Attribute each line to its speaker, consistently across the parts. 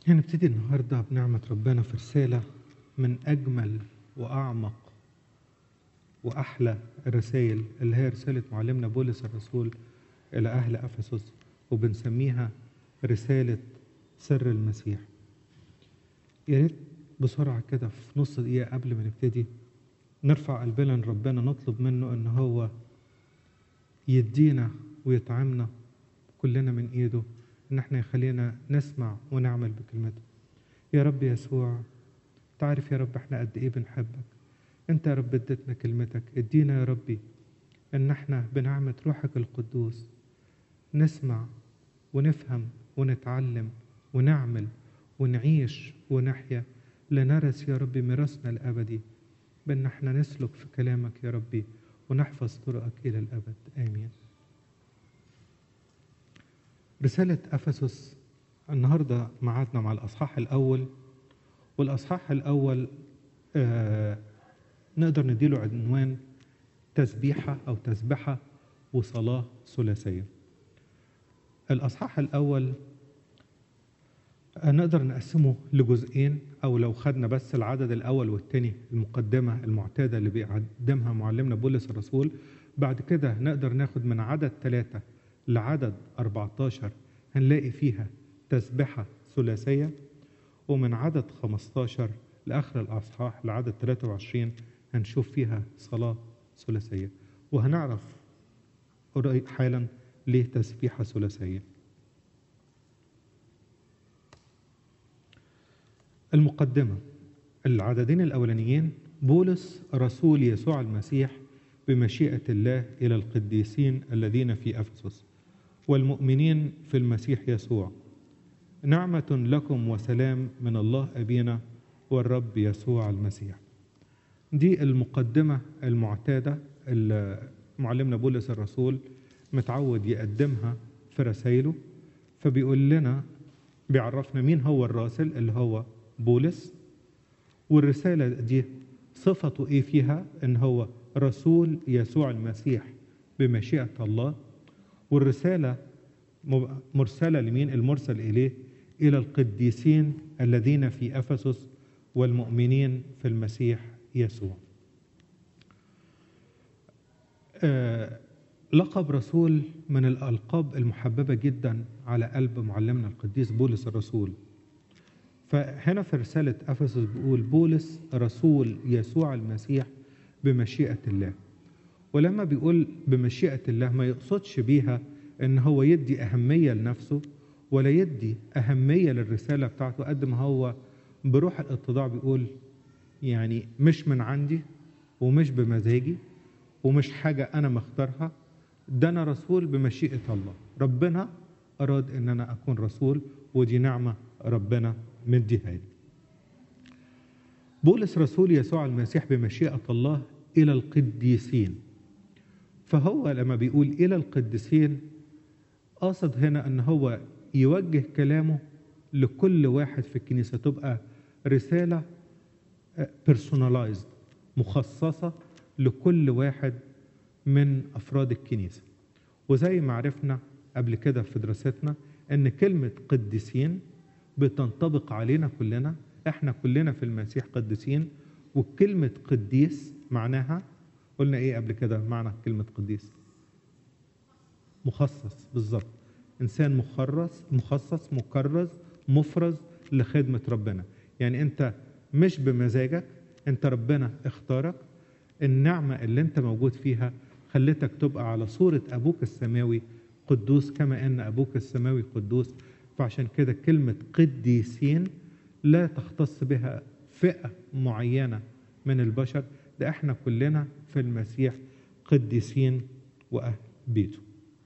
Speaker 1: هنبتدي النهاردة بنعمة ربنا في رسالة من أجمل وأعمق وأحلى الرسائل اللي هي رسالة معلمنا بولس الرسول إلى أهل أفسس وبنسميها رسالة سر المسيح يا ريت بسرعة كده في نص دقيقة قبل ما نبتدي نرفع قلبنا لربنا نطلب منه إن هو يدينا ويطعمنا كلنا من إيده إن احنا يخلينا نسمع ونعمل بكلمته يا رب يسوع تعرف يا رب احنا قد ايه بنحبك انت يا رب اديتنا كلمتك ادينا يا ربي ان احنا بنعمة روحك القدوس نسمع ونفهم ونتعلم ونعمل ونعيش ونحيا لنرث يا ربي ميراثنا الابدي بان احنا نسلك في كلامك يا ربي ونحفظ طرقك الى الابد امين رسالة أفسس النهاردة معادنا مع الأصحاح الأول والأصحاح الأول آه نقدر نديله عنوان تسبيحة أو تسبحة وصلاة ثلاثية الأصحاح الأول آه نقدر نقسمه لجزئين أو لو خدنا بس العدد الأول والثاني المقدمة المعتادة اللي بيقدمها معلمنا بولس الرسول بعد كده نقدر ناخد من عدد ثلاثة لعدد 14 هنلاقي فيها تسبحة ثلاثية ومن عدد 15 لآخر الأصحاح لعدد 23 هنشوف فيها صلاة ثلاثية وهنعرف حالا ليه تسبيحة ثلاثية المقدمة العددين الأولانيين بولس رسول يسوع المسيح بمشيئة الله إلى القديسين الذين في أفسس والمؤمنين في المسيح يسوع نعمة لكم وسلام من الله أبينا والرب يسوع المسيح دي المقدمة المعتادة اللي معلمنا بولس الرسول متعود يقدمها في رسائله فبيقول لنا بيعرفنا مين هو الراسل اللي هو بولس والرسالة دي صفته ايه فيها ان هو رسول يسوع المسيح بمشيئة الله والرسالة مرسلة لمين المرسل إليه إلى القديسين الذين في أفسس والمؤمنين في المسيح يسوع آه لقب رسول من الألقاب المحببة جدا على قلب معلمنا القديس بولس الرسول فهنا في رسالة أفسس بيقول بولس رسول يسوع المسيح بمشيئة الله ولما بيقول بمشيئة الله ما يقصدش بيها ان هو يدي اهميه لنفسه ولا يدي اهميه للرساله بتاعته قد ما هو بروح الاتضاع بيقول يعني مش من عندي ومش بمزاجي ومش حاجه انا مختارها ده انا رسول بمشيئه الله ربنا اراد ان انا اكون رسول ودي نعمه ربنا مديها لي بولس رسول يسوع المسيح بمشيئه الله الى القديسين فهو لما بيقول الى القديسين قاصد هنا ان هو يوجه كلامه لكل واحد في الكنيسه تبقى رساله بيرسوناليزد مخصصه لكل واحد من افراد الكنيسه وزي ما عرفنا قبل كده في دراستنا ان كلمه قديسين بتنطبق علينا كلنا احنا كلنا في المسيح قديسين وكلمه قديس معناها قلنا ايه قبل كده معنى كلمه قديس مخصص بالظبط انسان مخرص مخصص مكرز مفرز لخدمه ربنا يعني انت مش بمزاجك انت ربنا اختارك النعمه اللي انت موجود فيها خلتك تبقى على صوره ابوك السماوي قدوس كما ان ابوك السماوي قدوس فعشان كده كلمه قديسين لا تختص بها فئه معينه من البشر ده احنا كلنا في المسيح قديسين واهل بيته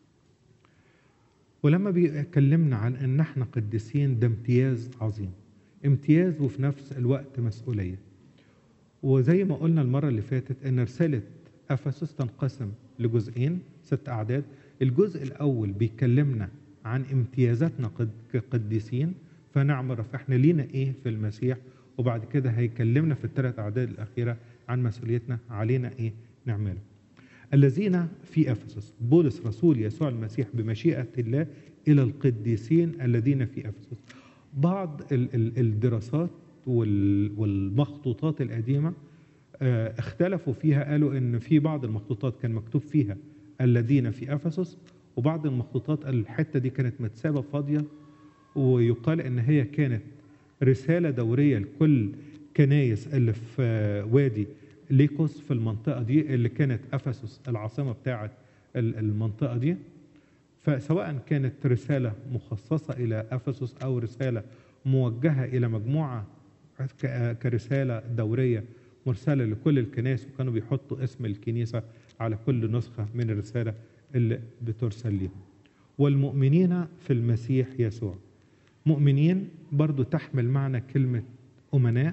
Speaker 1: ولما بيكلمنا عن ان احنا قديسين ده امتياز عظيم امتياز وفي نفس الوقت مسؤوليه وزي ما قلنا المره اللي فاتت ان رساله افسس تنقسم لجزئين ست اعداد الجزء الاول بيكلمنا عن امتيازاتنا كقديسين فنعرف احنا لينا ايه في المسيح وبعد كده هيكلمنا في الثلاث اعداد الاخيره عن مسؤوليتنا علينا ايه نعمله الذين في افسس بولس رسول يسوع المسيح بمشيئه الله الى القديسين الذين في افسس بعض ال- ال- الدراسات وال- والمخطوطات القديمة آه، اختلفوا فيها قالوا ان في بعض المخطوطات كان مكتوب فيها الذين في افسس وبعض المخطوطات الحته دي كانت متسابه فاضيه ويقال ان هي كانت رساله دوريه لكل كنايس اللي في آه، وادي ليكوس في المنطقه دي اللي كانت افسس العاصمه بتاعه ال- المنطقه دي فسواء كانت رساله مخصصه الى افسس او رساله موجهه الى مجموعه ك- كرساله دوريه مرسله لكل الكنائس وكانوا بيحطوا اسم الكنيسه على كل نسخه من الرساله اللي بترسل ليهم. والمؤمنين في المسيح يسوع. مؤمنين برضو تحمل معنى كلمه امناء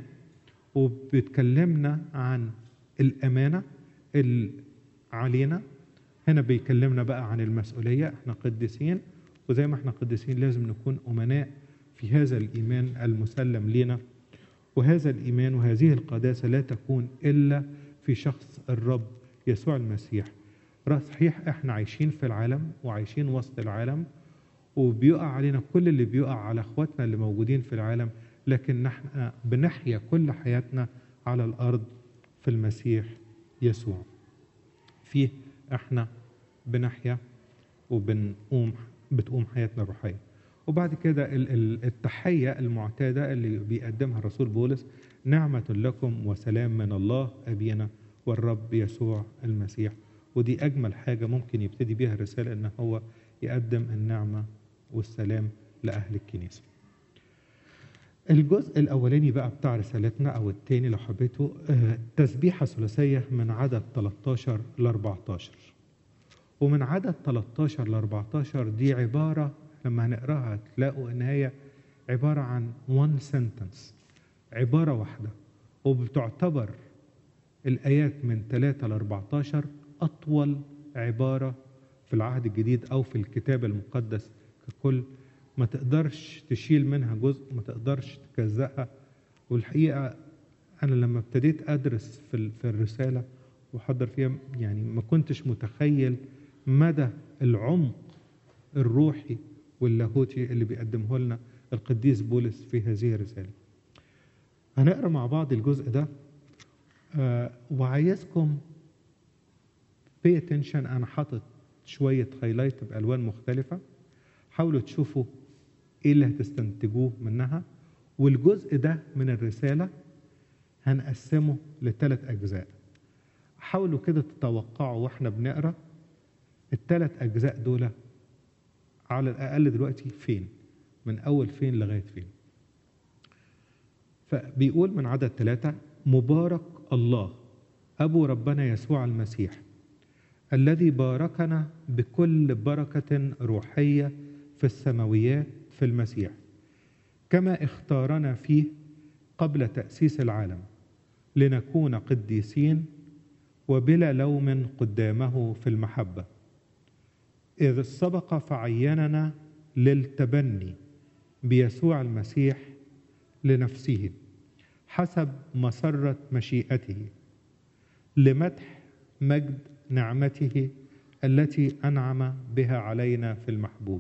Speaker 1: وبتكلمنا عن الامانه اللي علينا هنا بيكلمنا بقى عن المسؤوليه احنا قديسين وزي ما احنا قديسين لازم نكون امناء في هذا الايمان المسلم لنا وهذا الايمان وهذه القداسه لا تكون الا في شخص الرب يسوع المسيح صحيح احنا عايشين في العالم وعايشين وسط العالم وبيقع علينا كل اللي بيقع على اخواتنا اللي موجودين في العالم لكن نحن بنحيا كل حياتنا على الارض في المسيح يسوع فيه احنا بنحيا وبنقوم بتقوم حياتنا الروحيه وبعد كده ال- ال- التحيه المعتاده اللي بيقدمها الرسول بولس نعمه لكم وسلام من الله ابينا والرب يسوع المسيح ودي اجمل حاجه ممكن يبتدي بيها الرساله ان هو يقدم النعمه والسلام لاهل الكنيسه الجزء الاولاني بقى بتاع رسالتنا او الثاني لو حبيته آه، تسبيحه ثلاثيه من عدد 13 ل 14 ومن عدد 13 ل 14 دي عباره لما هنقراها تلاقوا ان هي عباره عن one sentence عباره واحده وبتعتبر الايات من 3 ل 14 اطول عباره في العهد الجديد او في الكتاب المقدس ككل ما تقدرش تشيل منها جزء ما تقدرش تجزأها والحقيقه انا لما ابتديت ادرس في ال- في الرساله واحضر فيها يعني ما كنتش متخيل مدى العمق الروحي واللاهوتي اللي بيقدمه لنا القديس بولس في هذه الرساله. هنقرا مع بعض الجزء ده آه وعايزكم pay attention انا حاطط شويه هايلايت بالوان مختلفه حاولوا تشوفوا ايه اللي هتستنتجوه منها والجزء ده من الرساله هنقسمه لثلاث اجزاء حاولوا كده تتوقعوا واحنا بنقرا الثلاث اجزاء دول على الاقل دلوقتي فين من اول فين لغايه فين فبيقول من عدد ثلاثة مبارك الله أبو ربنا يسوع المسيح الذي باركنا بكل بركة روحية في السماويات في المسيح كما اختارنا فيه قبل تأسيس العالم لنكون قديسين وبلا لوم قدامه في المحبة إذ سبق فعيننا للتبني بيسوع المسيح لنفسه حسب مسرة مشيئته لمدح مجد نعمته التي أنعم بها علينا في المحبوب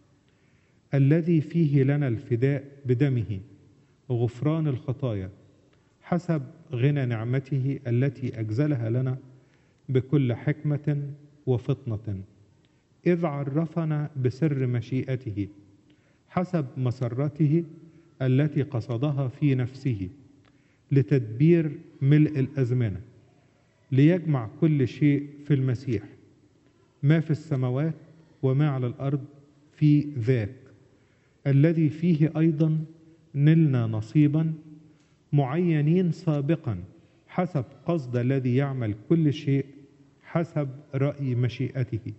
Speaker 1: الذي فيه لنا الفداء بدمه غفران الخطايا حسب غنى نعمته التي أجزلها لنا بكل حكمة وفطنة إذ عرفنا بسر مشيئته حسب مسرته التي قصدها في نفسه لتدبير ملء الازمنه ليجمع كل شيء في المسيح ما في السماوات وما على الارض في ذاك الذي فيه ايضا نلنا نصيبا معينين سابقا حسب قصد الذي يعمل كل شيء حسب راي مشيئته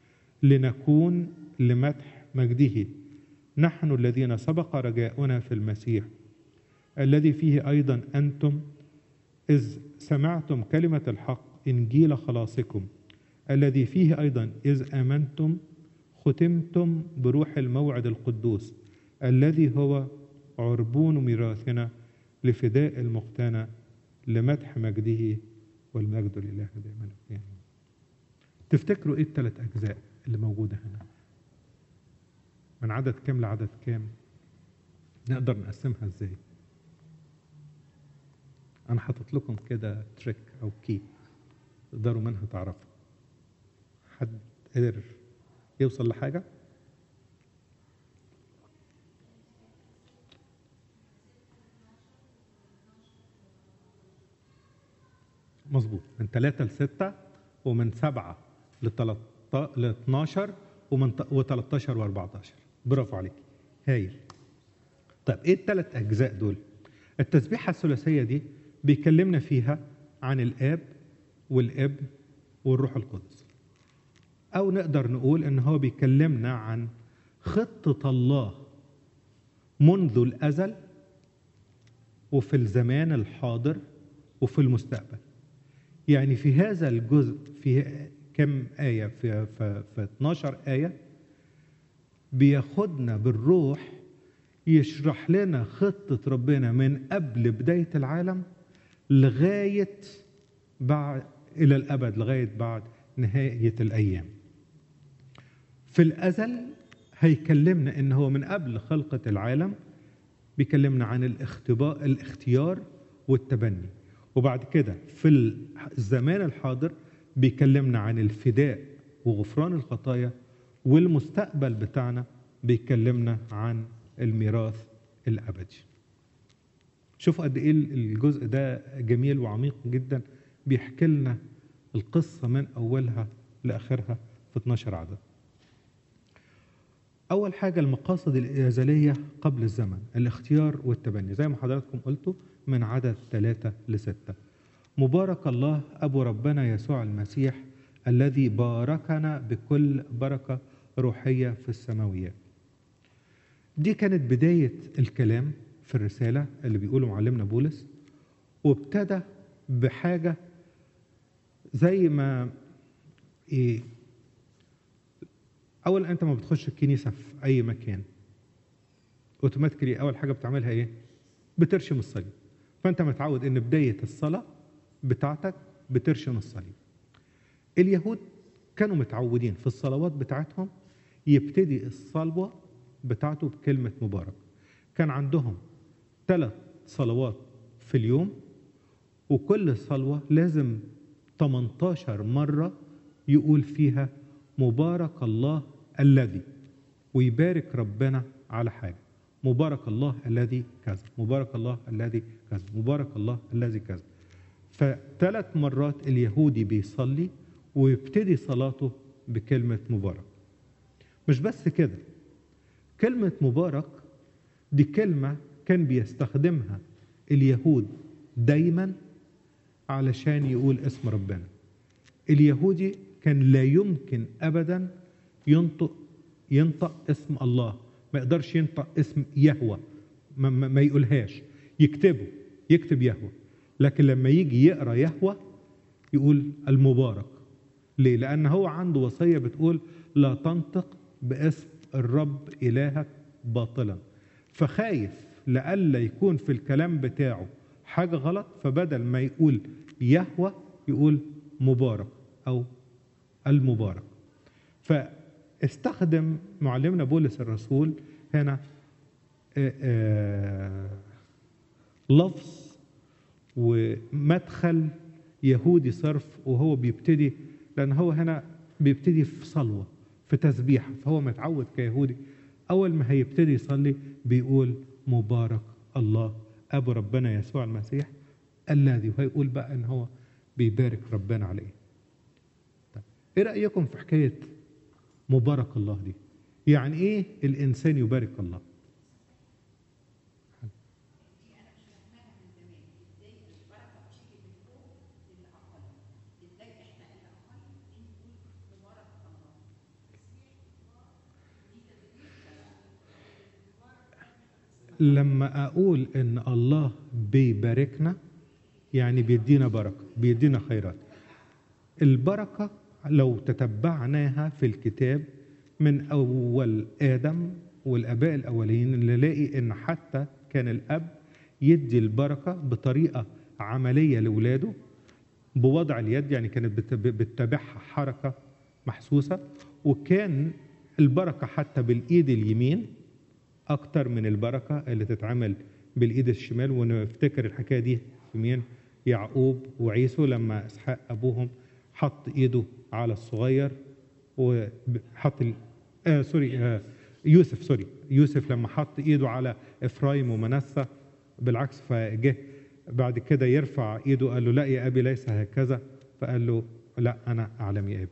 Speaker 1: لنكون لمدح مجده نحن الذين سبق رجاؤنا في المسيح الذي فيه ايضا انتم اذ سمعتم كلمه الحق انجيل خلاصكم الذي فيه ايضا اذ امنتم ختمتم بروح الموعد القدوس الذي هو عربون ميراثنا لفداء المقتنى لمدح مجده والمجد لله دائما يعني. تفتكروا ايه الثلاث اجزاء اللي موجوده هنا من عدد كام لعدد كام نقدر نقسمها ازاي انا حاطط لكم كده تريك او كي تقدروا منها تعرفوا حد قدر يوصل لحاجه مظبوط من 3 ل 6 ومن 7 ل 12 ومن و13 و14 برافو عليك هايل طيب ايه الثلاث اجزاء دول التسبيحه الثلاثيه دي بيكلمنا فيها عن الاب والابن والروح القدس او نقدر نقول ان هو بيكلمنا عن خطه الله منذ الازل وفي الزمان الحاضر وفي المستقبل يعني في هذا الجزء في كم آية في, في, في 12 آية بياخدنا بالروح يشرح لنا خطة ربنا من قبل بداية العالم لغاية بعد إلى الأبد لغاية بعد نهاية الأيام في الأزل هيكلمنا إن هو من قبل خلقة العالم بيكلمنا عن الاختباء الاختيار والتبني وبعد كده في الزمان الحاضر بيكلمنا عن الفداء وغفران الخطايا والمستقبل بتاعنا بيكلمنا عن الميراث الابدي شوفوا قد ايه الجزء ده جميل وعميق جدا بيحكي لنا القصة من أولها لآخرها في 12 عدد أول حاجة المقاصد الأزلية قبل الزمن الاختيار والتبني زي ما حضراتكم قلتوا من عدد ثلاثة لستة مبارك الله أبو ربنا يسوع المسيح الذي باركنا بكل بركة روحية في السماويات دي كانت بداية الكلام في الرسالة اللي بيقوله معلمنا بولس وابتدى بحاجة زي ما إيه أول أنت ما بتخش الكنيسة في أي مكان اوتوماتيكلي أول حاجة بتعملها إيه؟ بترشم الصليب فأنت متعود إن بداية الصلاة بتاعتك بترشم الصليب اليهود كانوا متعودين في الصلوات بتاعتهم يبتدي الصلوة بتاعته بكلمة مبارك كان عندهم ثلاث صلوات في اليوم وكل صلوة لازم 18 مرة يقول فيها مبارك الله الذي ويبارك ربنا على حاجة مبارك الله الذي كذا مبارك الله الذي كذا مبارك الله الذي كذا فثلاث مرات اليهودي بيصلي ويبتدي صلاته بكلمة مبارك مش بس كده كلمة مبارك دي كلمة كان بيستخدمها اليهود دايما علشان يقول اسم ربنا اليهودي كان لا يمكن ابدا ينطق ينطق اسم الله ما يقدرش ينطق اسم يهوى ما, ما, ما يقولهاش يكتبه يكتب يهوى لكن لما يجي يقرا يهوى يقول المبارك ليه لان هو عنده وصيه بتقول لا تنطق باسم الرب الهك باطلا فخايف لئلا يكون في الكلام بتاعه حاجه غلط فبدل ما يقول يهوى يقول مبارك او المبارك فاستخدم معلمنا بولس الرسول هنا لفظ ومدخل يهودي صرف وهو بيبتدي لان هو هنا بيبتدي في صلوه في تسبيحه فهو متعود كيهودي اول ما هيبتدي يصلي بيقول مبارك الله ابو ربنا يسوع المسيح الذي وهيقول بقى ان هو بيبارك ربنا عليه طيب ايه رايكم في حكايه مبارك الله دي يعني ايه الانسان يبارك الله لما اقول ان الله بيباركنا يعني بيدينا بركه بيدينا خيرات البركه لو تتبعناها في الكتاب من اول ادم والاباء الاولين نلاقي ان حتى كان الاب يدي البركه بطريقه عمليه لاولاده بوضع اليد يعني كانت بتتابعها حركه محسوسه وكان البركه حتى بالايد اليمين اكتر من البركه اللي تتعمل بالايد الشمال ونفتكر الحكايه دي في مين يعقوب وعيسو لما اسحاق ابوهم حط ايده على الصغير وحط ال... آه سوري آه يوسف سوري يوسف لما حط ايده على افرايم ومنسى بالعكس فجه بعد كده يرفع ايده قال له لا يا ابي ليس هكذا فقال له لا انا اعلم يا ابي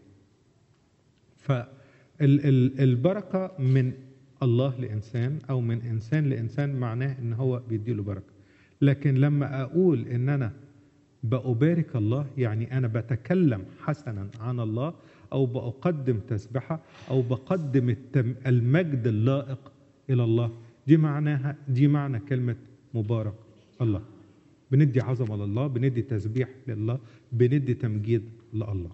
Speaker 1: فالبركه من الله لانسان او من انسان لانسان معناه ان هو بيديله بركه لكن لما اقول ان انا بأبارك الله يعني أنا بتكلم حسنا عن الله أو بقدم تسبحة أو بقدم التم المجد اللائق إلى الله دي معناها دي معنى كلمة مبارك الله بندي عظمة لله بندي تسبيح لله بندي تمجيد لله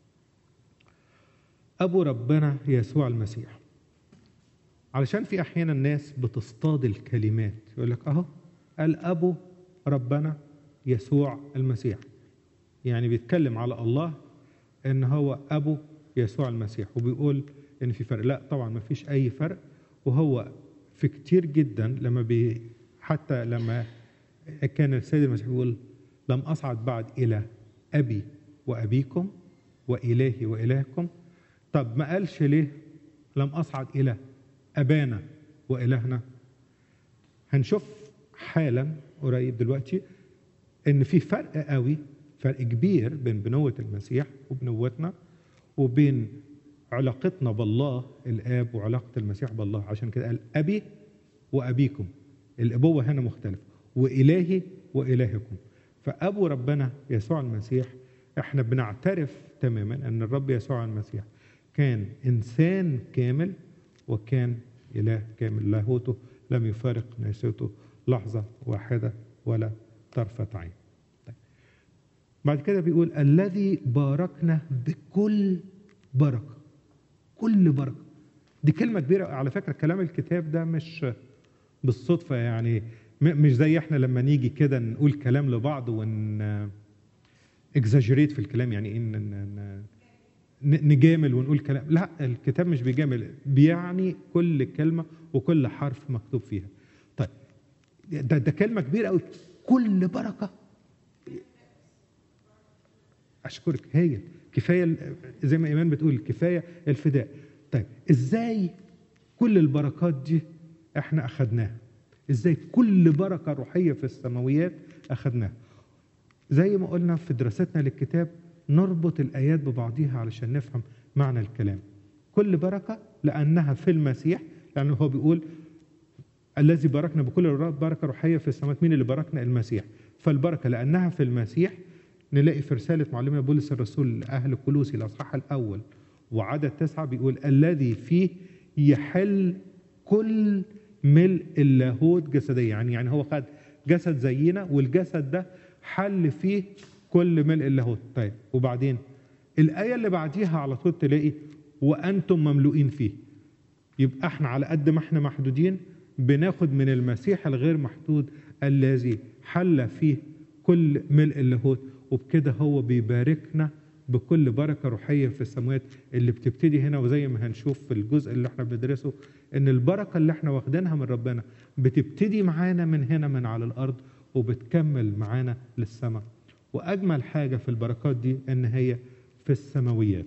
Speaker 1: أبو ربنا يسوع المسيح علشان في أحيانا الناس بتصطاد الكلمات يقول لك أهو الأبو ربنا يسوع المسيح يعني بيتكلم على الله ان هو ابو يسوع المسيح وبيقول ان في فرق لا طبعا ما فيش اي فرق وهو في كتير جدا لما بي حتى لما كان السيد المسيح بيقول لم اصعد بعد الى ابي وابيكم والهي والهكم طب ما قالش ليه لم اصعد الى ابانا والهنا هنشوف حالا قريب دلوقتي ان في فرق قوي فرق كبير بين بنوة المسيح وبنوتنا وبين علاقتنا بالله الاب وعلاقة المسيح بالله عشان كده قال ابي وابيكم الابوة هنا مختلفة والهي والهكم فابو ربنا يسوع المسيح احنا بنعترف تماما ان الرب يسوع المسيح كان انسان كامل وكان اله كامل لاهوته لم يفارق ناسوته لحظة واحدة ولا طرفة عين طيب. بعد كده بيقول الذي باركنا بكل بركة كل بركة دي كلمة كبيرة على فكرة كلام الكتاب ده مش بالصدفة يعني مش زي احنا لما نيجي كده نقول كلام لبعض ون اكزاجريت في الكلام يعني ايه نجامل ونقول كلام لا الكتاب مش بيجامل بيعني كل كلمة وكل حرف مكتوب فيها طيب ده, ده كلمة كبيرة قوي كل بركة أشكرك هي كفاية زي ما إيمان بتقول كفاية الفداء طيب إزاي كل البركات دي إحنا أخدناها إزاي كل بركة روحية في السماويات أخدناها زي ما قلنا في دراستنا للكتاب نربط الآيات ببعضيها علشان نفهم معنى الكلام كل بركة لأنها في المسيح لأنه هو بيقول الذي باركنا بكل بركه روحيه في السماوات مين اللي باركنا المسيح فالبركه لانها في المسيح نلاقي في رساله معلمنا بولس الرسول لاهل كلوسي الاصحاح الاول وعدد تسعه بيقول الذي فيه يحل كل ملء اللاهوت جسديا يعني يعني هو خد جسد زينا والجسد ده حل فيه كل ملء اللاهوت طيب وبعدين الايه اللي بعديها على طول تلاقي وانتم مملوئين فيه يبقى احنا على قد ما احنا محدودين بناخد من المسيح الغير محدود الذي حل فيه كل ملء اللاهوت وبكده هو بيباركنا بكل بركه روحيه في السماوات اللي بتبتدي هنا وزي ما هنشوف في الجزء اللي احنا بندرسه ان البركه اللي احنا واخدينها من ربنا بتبتدي معانا من هنا من على الارض وبتكمل معانا للسماء واجمل حاجه في البركات دي ان هي في السماويات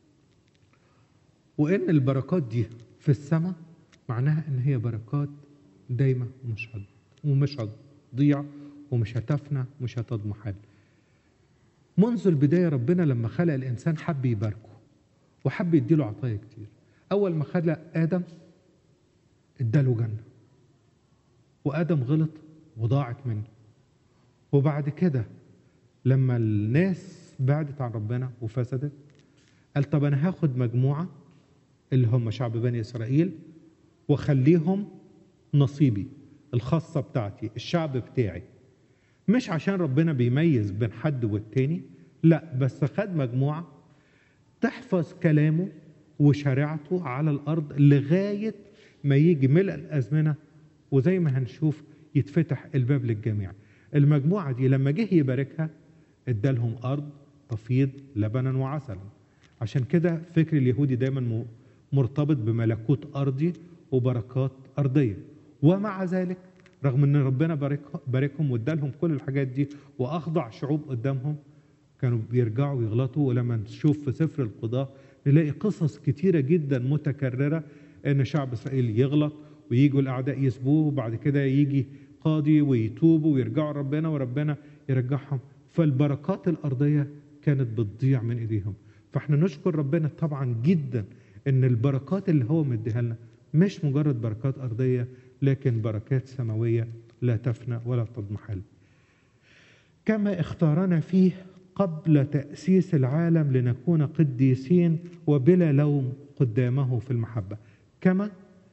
Speaker 1: وان البركات دي في السماء معناها ان هي بركات دايمه ومش هت ومش هتضيع ومش هتفنى ومش هتضمحل منذ البدايه ربنا لما خلق الانسان حب يباركه وحب يديله عطايا كتير اول ما خلق ادم اداله جنه وادم غلط وضاعت منه وبعد كده لما الناس بعدت عن ربنا وفسدت قال طب انا هاخد مجموعه اللي هم شعب بني اسرائيل واخليهم نصيبي الخاصه بتاعتي الشعب بتاعي مش عشان ربنا بيميز بين حد والتاني لا بس خد مجموعه تحفظ كلامه وشريعته على الارض لغايه ما يجي ملء الازمنه وزي ما هنشوف يتفتح الباب للجميع المجموعه دي لما جه يباركها ادالهم ارض تفيض لبنا وعسلا عشان كده فكر اليهودي دايما مرتبط بملكوت ارضي وبركات ارضيه ومع ذلك رغم ان ربنا بارك باركهم وادالهم كل الحاجات دي واخضع شعوب قدامهم كانوا بيرجعوا يغلطوا ولما نشوف في سفر القضاء نلاقي قصص كتيره جدا متكرره ان شعب اسرائيل يغلط ويجوا الاعداء يسبوه وبعد كده يجي قاضي ويتوبوا ويرجعوا ربنا وربنا يرجعهم فالبركات الارضيه كانت بتضيع من ايديهم فاحنا نشكر ربنا طبعا جدا ان البركات اللي هو مديها لنا مش مجرد بركات ارضيه لكن بركات سماويه لا تفنى ولا تضمحل كما اختارنا فيه قبل تاسيس العالم لنكون قديسين وبلا لوم قدامه في المحبه كما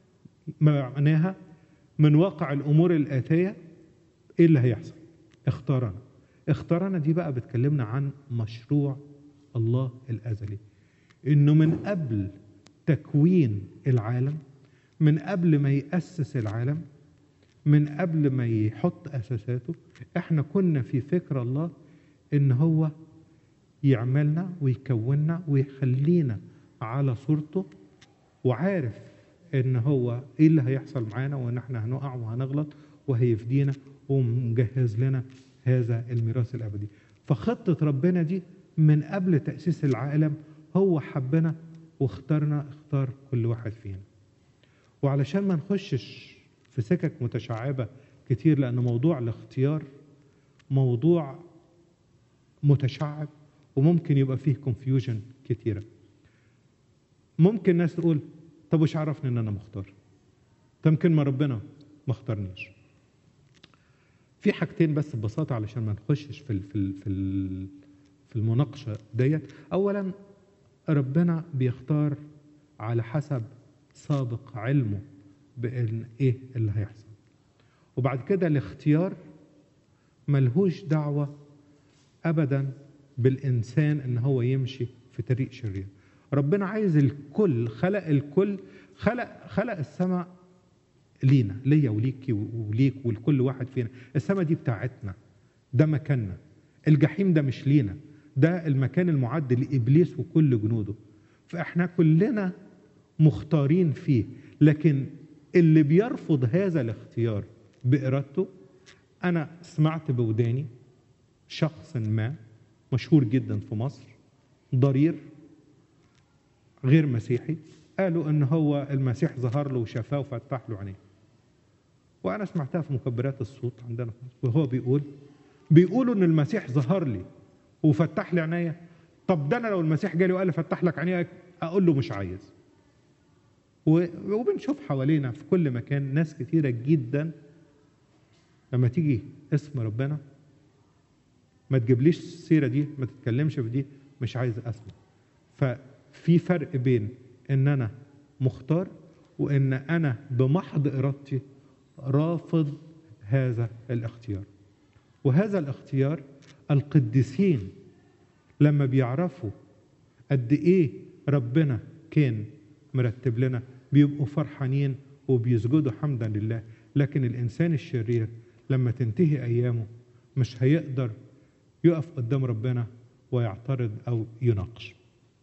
Speaker 1: معناها من واقع الامور الاتيه ايه اللي هيحصل اختارنا اختارنا دي بقى بتكلمنا عن مشروع الله الازلي انه من قبل تكوين العالم من قبل ما يأسس العالم من قبل ما يحط أساساته احنا كنا في فكر الله ان هو يعملنا ويكوننا ويخلينا على صورته وعارف ان هو ايه اللي هيحصل معانا وان احنا هنقع وهنغلط وهيفدينا ومجهز لنا هذا الميراث الابدي فخطه ربنا دي من قبل تاسيس العالم هو حبنا واختارنا اختار كل واحد فينا وعلشان ما نخشش في سكك متشعبه كتير لان موضوع الاختيار موضوع متشعب وممكن يبقى فيه كونفيوجن كتيره ممكن ناس تقول طب وش عرفني ان انا مختار يمكن ما ربنا ما اختارنيش في حاجتين بس ببساطه علشان ما نخشش في ال في ال في ال في المناقشه ديت اولا ربنا بيختار على حسب سابق علمه بان ايه اللي هيحصل وبعد كده الاختيار ملهوش دعوه ابدا بالانسان ان هو يمشي في طريق شرير ربنا عايز الكل خلق الكل خلق خلق السماء لينا ليا وليكي وليك ولكل واحد فينا السماء دي بتاعتنا ده مكاننا الجحيم ده مش لينا ده المكان المعد لابليس وكل جنوده فاحنا كلنا مختارين فيه لكن اللي بيرفض هذا الاختيار بارادته انا سمعت بوداني شخص ما مشهور جدا في مصر ضرير غير مسيحي قالوا ان هو المسيح ظهر له وشفاه وفتح له عينيه وانا سمعتها في مكبرات الصوت عندنا في مصر وهو بيقول بيقولوا ان المسيح ظهر لي وفتح لي عينيا طب ده انا لو المسيح جالي وقال لي فتح لك عينيك اقول له مش عايز وبنشوف حوالينا في كل مكان ناس كثيره جدا لما تيجي اسم ربنا ما تجيبليش السيره دي ما تتكلمش في دي مش عايز اسمع ففي فرق بين ان انا مختار وان انا بمحض ارادتي رافض هذا الاختيار وهذا الاختيار القديسين لما بيعرفوا قد ايه ربنا كان مرتب لنا بيبقوا فرحانين وبيسجدوا حمدا لله لكن الانسان الشرير لما تنتهي ايامه مش هيقدر يقف قدام ربنا ويعترض او يناقش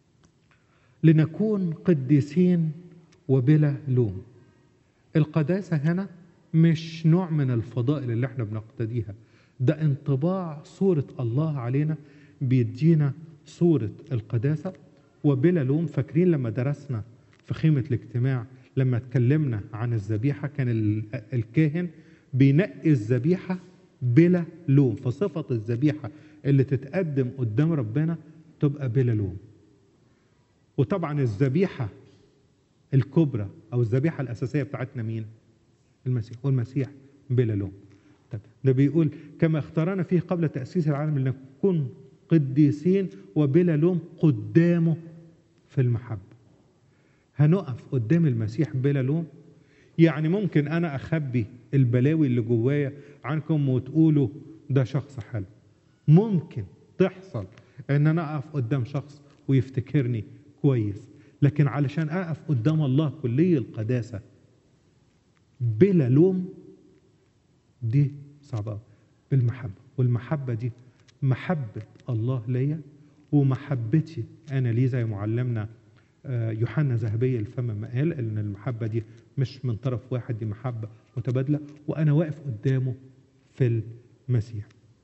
Speaker 1: لنكون قديسين وبلا لوم القداسه هنا مش نوع من الفضائل اللي احنا بنقتديها ده انطباع صوره الله علينا بيدينا صوره القداسه وبلا لوم فاكرين لما درسنا في خيمه الاجتماع لما اتكلمنا عن الذبيحه كان الكاهن بينقي الذبيحه بلا لوم فصفه الذبيحه اللي تتقدم قدام ربنا تبقى بلا لوم وطبعا الذبيحه الكبرى او الذبيحه الاساسيه بتاعتنا مين المسيح والمسيح بلا لوم طب ده بيقول كما اختارنا فيه قبل تاسيس العالم لنكون قديسين وبلا لوم قدامه في المحبه هنقف قدام المسيح بلا لوم يعني ممكن انا اخبي البلاوي اللي جوايا عنكم وتقولوا ده شخص حلو ممكن تحصل ان انا اقف قدام شخص ويفتكرني كويس لكن علشان اقف قدام الله كلي القداسه بلا لوم دي صعبه بالمحبه والمحبه دي محبه الله ليا ومحبتي انا ليه زي معلمنا آه، يوحنا ذهبي الفم ما قال ان المحبه دي مش من طرف واحد دي محبه متبادله وانا واقف قدامه في المسيح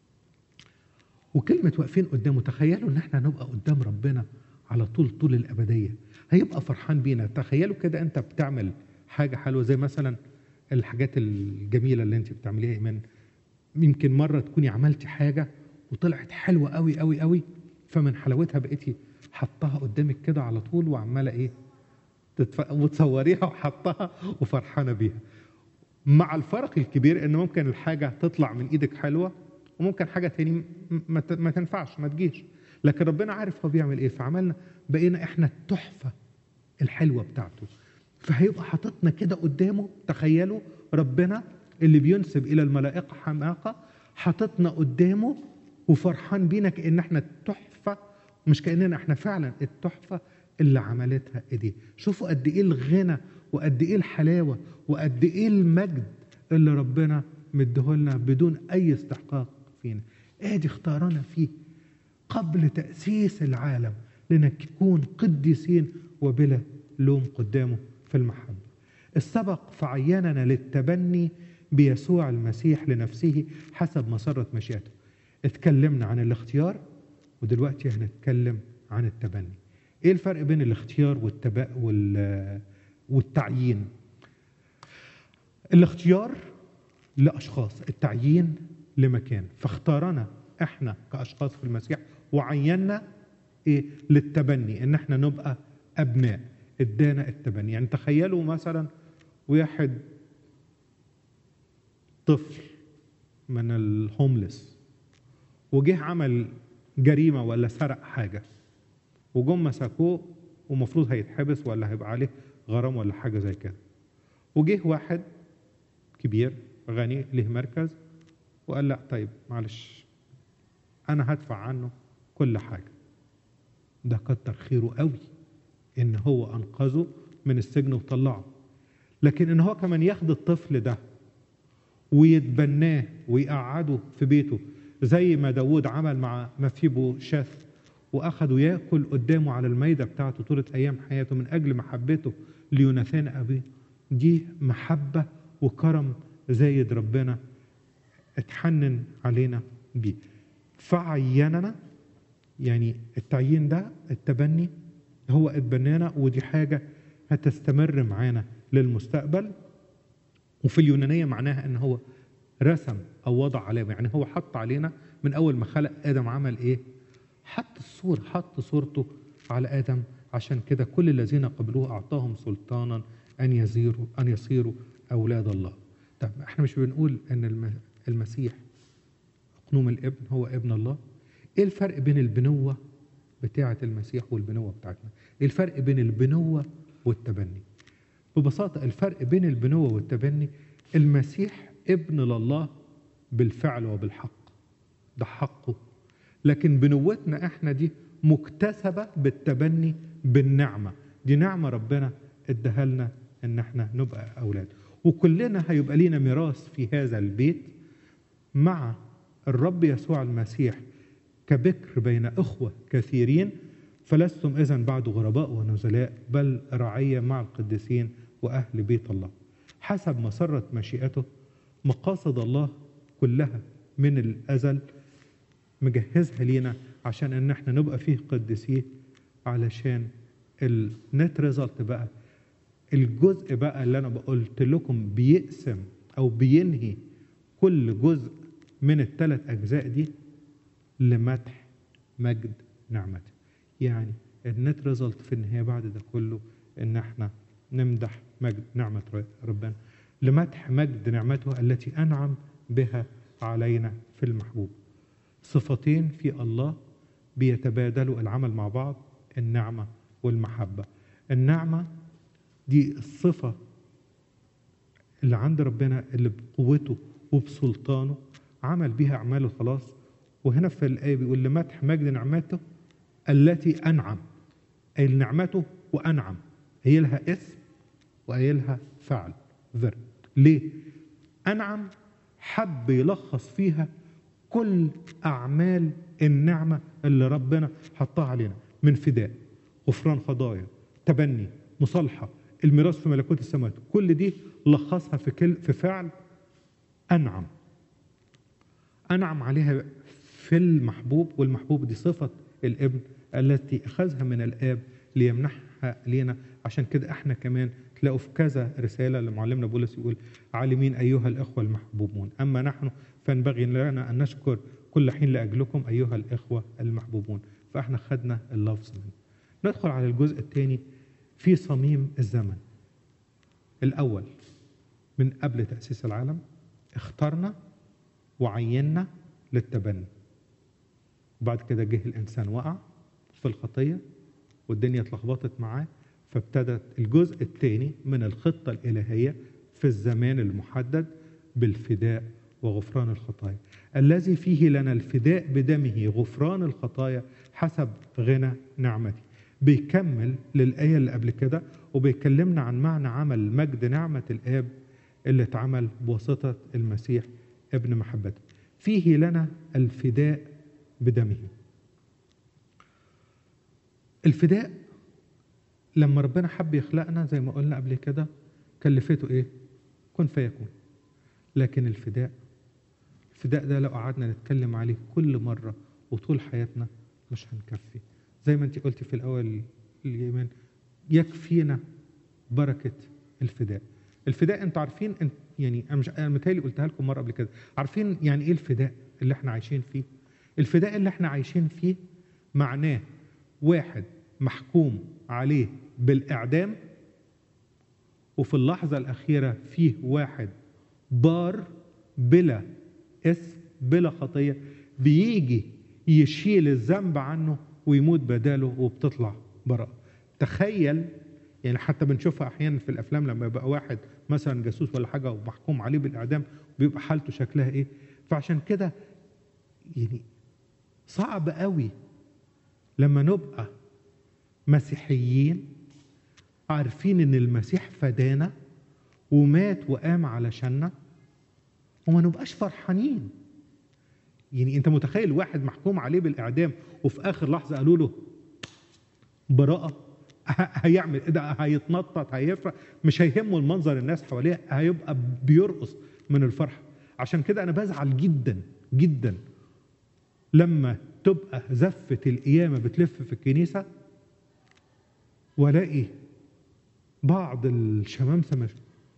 Speaker 1: وكلمة واقفين قدامه تخيلوا ان احنا هنبقى قدام ربنا على طول طول الأبدية هيبقى فرحان بينا تخيلوا كده انت بتعمل حاجة حلوة زي مثلا الحاجات الجميلة اللي انت بتعمليها ايمان يمكن مرة تكوني عملتي حاجة وطلعت حلوة قوي قوي قوي فمن حلاوتها بقيتي حطها قدامك كده على طول وعمالة ايه تتف... وتصوريها وحطها وفرحانة بيها مع الفرق الكبير ان ممكن الحاجة تطلع من ايدك حلوة وممكن حاجة تاني م- ما ت- ما تنفعش ما تجيش لكن ربنا عارف هو بيعمل ايه فعملنا بقينا احنا التحفة الحلوة بتاعته فهيبقى حاططنا كده قدامه تخيلوا ربنا اللي بينسب الى الملائكة حماقة حاططنا قدامه وفرحان بينا كأن احنا التحفة مش كأننا احنا فعلا التحفة اللي عملتها ايديه شوفوا قد ايه الغنى وقد ايه الحلاوة وقد ايه المجد اللي ربنا مديهولنا بدون اي استحقاق فينا ادي اختارنا فيه قبل تأسيس العالم لنكون قديسين وبلا لوم قدامه في المحبة السبق فعيننا للتبني بيسوع المسيح لنفسه حسب مسرة مشيئته اتكلمنا عن الاختيار ودلوقتي هنتكلم عن التبني ايه الفرق بين الاختيار والتبا وال والتعيين الاختيار لاشخاص التعيين لمكان فاختارنا احنا كاشخاص في المسيح وعينا ايه للتبني ان احنا نبقى ابناء ادانا التبني يعني تخيلوا مثلا واحد طفل من الهوملس وجه عمل جريمه ولا سرق حاجه وجم مسكوه ومفروض هيتحبس ولا هيبقى عليه غرام ولا حاجه زي كده وجه واحد كبير غني له مركز وقال لا طيب معلش انا هدفع عنه كل حاجه ده كتر خيره قوي ان هو انقذه من السجن وطلعه لكن ان هو كمان ياخد الطفل ده ويتبناه ويقعده في بيته زي ما داود عمل مع مفيبو شاث واخده ياكل قدامه على الميده بتاعته طول ايام حياته من اجل محبته ليوناثان ابيه دي محبه وكرم زايد ربنا اتحنن علينا بيه فعيننا يعني التعيين ده التبني هو اتبنانا ودي حاجة هتستمر معانا للمستقبل وفي اليونانية معناها ان هو رسم او وضع علامة يعني هو حط علينا من اول ما خلق ادم عمل ايه حط الصورة حط صورته على ادم عشان كده كل الذين قبلوه اعطاهم سلطانا ان يصيروا ان يصيروا اولاد الله طب احنا مش بنقول ان الم- المسيح قنوم الابن هو ابن الله ايه الفرق بين البنوة بتاعة المسيح والبنوة بتاعتنا ايه الفرق بين البنوة والتبني ببساطة الفرق بين البنوة والتبني المسيح ابن لله بالفعل وبالحق ده حقه لكن بنوتنا احنا دي مكتسبة بالتبني بالنعمة دي نعمة ربنا اداها لنا ان احنا نبقى اولاد وكلنا هيبقى لينا ميراث في هذا البيت مع الرب يسوع المسيح كبكر بين اخوه كثيرين فلستم اذا بعد غرباء ونزلاء بل رعيه مع القديسين واهل بيت الله حسب مسره مشيئته مقاصد الله كلها من الازل مجهزها لينا عشان ان احنا نبقى فيه قديسيه علشان النت ريزلت بقى الجزء بقى اللي انا قلت لكم بيقسم او بينهي كل جزء من الثلاث اجزاء دي لمدح مجد نعمته يعني النت ريزلت في النهايه بعد ده كله ان احنا نمدح مجد نعمه ربنا لمدح مجد نعمته التي انعم بها علينا في المحبوب صفتين في الله بيتبادلوا العمل مع بعض النعمه والمحبه النعمه دي الصفه اللي عند ربنا اللي بقوته وبسلطانه عمل بها اعماله خلاص وهنا في الايه بيقول لمدح مجد نعمته التي انعم اي نعمته وانعم هي لها اسم وهي لها فعل فيرب ليه انعم حب يلخص فيها كل اعمال النعمه اللي ربنا حطها علينا من فداء غفران خطايا تبني مصالحه الميراث في ملكوت السماوات كل دي لخصها في كل في فعل انعم انعم عليها في المحبوب والمحبوب دي صفه الابن التي اخذها من الاب ليمنحها لينا عشان كده احنا كمان تلاقوا في كذا رساله لمعلمنا بولس يقول عالمين ايها الاخوه المحبوبون اما نحن فينبغي لنا ان نشكر كل حين لاجلكم ايها الاخوه المحبوبون فاحنا خدنا اللفظ منه ندخل على الجزء الثاني في صميم الزمن الاول من قبل تاسيس العالم اخترنا وعيننا للتبني وبعد كده جه الانسان وقع في الخطيه والدنيا اتلخبطت معاه فابتدت الجزء الثاني من الخطه الالهيه في الزمان المحدد بالفداء وغفران الخطايا الذي فيه لنا الفداء بدمه غفران الخطايا حسب غنى نعمته بيكمل للآية اللي قبل كده وبيكلمنا عن معنى عمل مجد نعمة الآب اللي اتعمل بواسطة المسيح ابن محبته فيه لنا الفداء بدمه الفداء لما ربنا حب يخلقنا زي ما قلنا قبل كده كلفته ايه كن فيكون لكن الفداء الفداء ده لو قعدنا نتكلم عليه كل مرة وطول حياتنا مش هنكفي زي ما انت قلتي في الأول الإيمان يكفينا بركة الفداء الفداء انتوا عارفين انت يعني انا مش انا متهيألي قلتها لكم مره قبل كده عارفين يعني ايه الفداء اللي احنا عايشين فيه الفداء اللي احنا عايشين فيه معناه واحد محكوم عليه بالاعدام وفي اللحظه الاخيره فيه واحد بار بلا اسم بلا خطيه بيجي يشيل الذنب عنه ويموت بداله وبتطلع براءه تخيل يعني حتى بنشوفها احيانا في الافلام لما يبقى واحد مثلا جاسوس ولا حاجه ومحكوم عليه بالاعدام بيبقى حالته شكلها ايه فعشان كده يعني صعب قوي لما نبقى مسيحيين عارفين ان المسيح فدانا ومات وقام علشاننا وما نبقاش فرحانين يعني انت متخيل واحد محكوم عليه بالاعدام وفي اخر لحظه قالوا له براءه هيعمل ايه ده هيتنطط هيفرح مش هيهمه المنظر الناس حواليه هيبقى بيرقص من الفرحه عشان كده انا بزعل جدا جدا لما تبقى زفه القيامه بتلف في الكنيسه والاقي بعض الشمامسه مش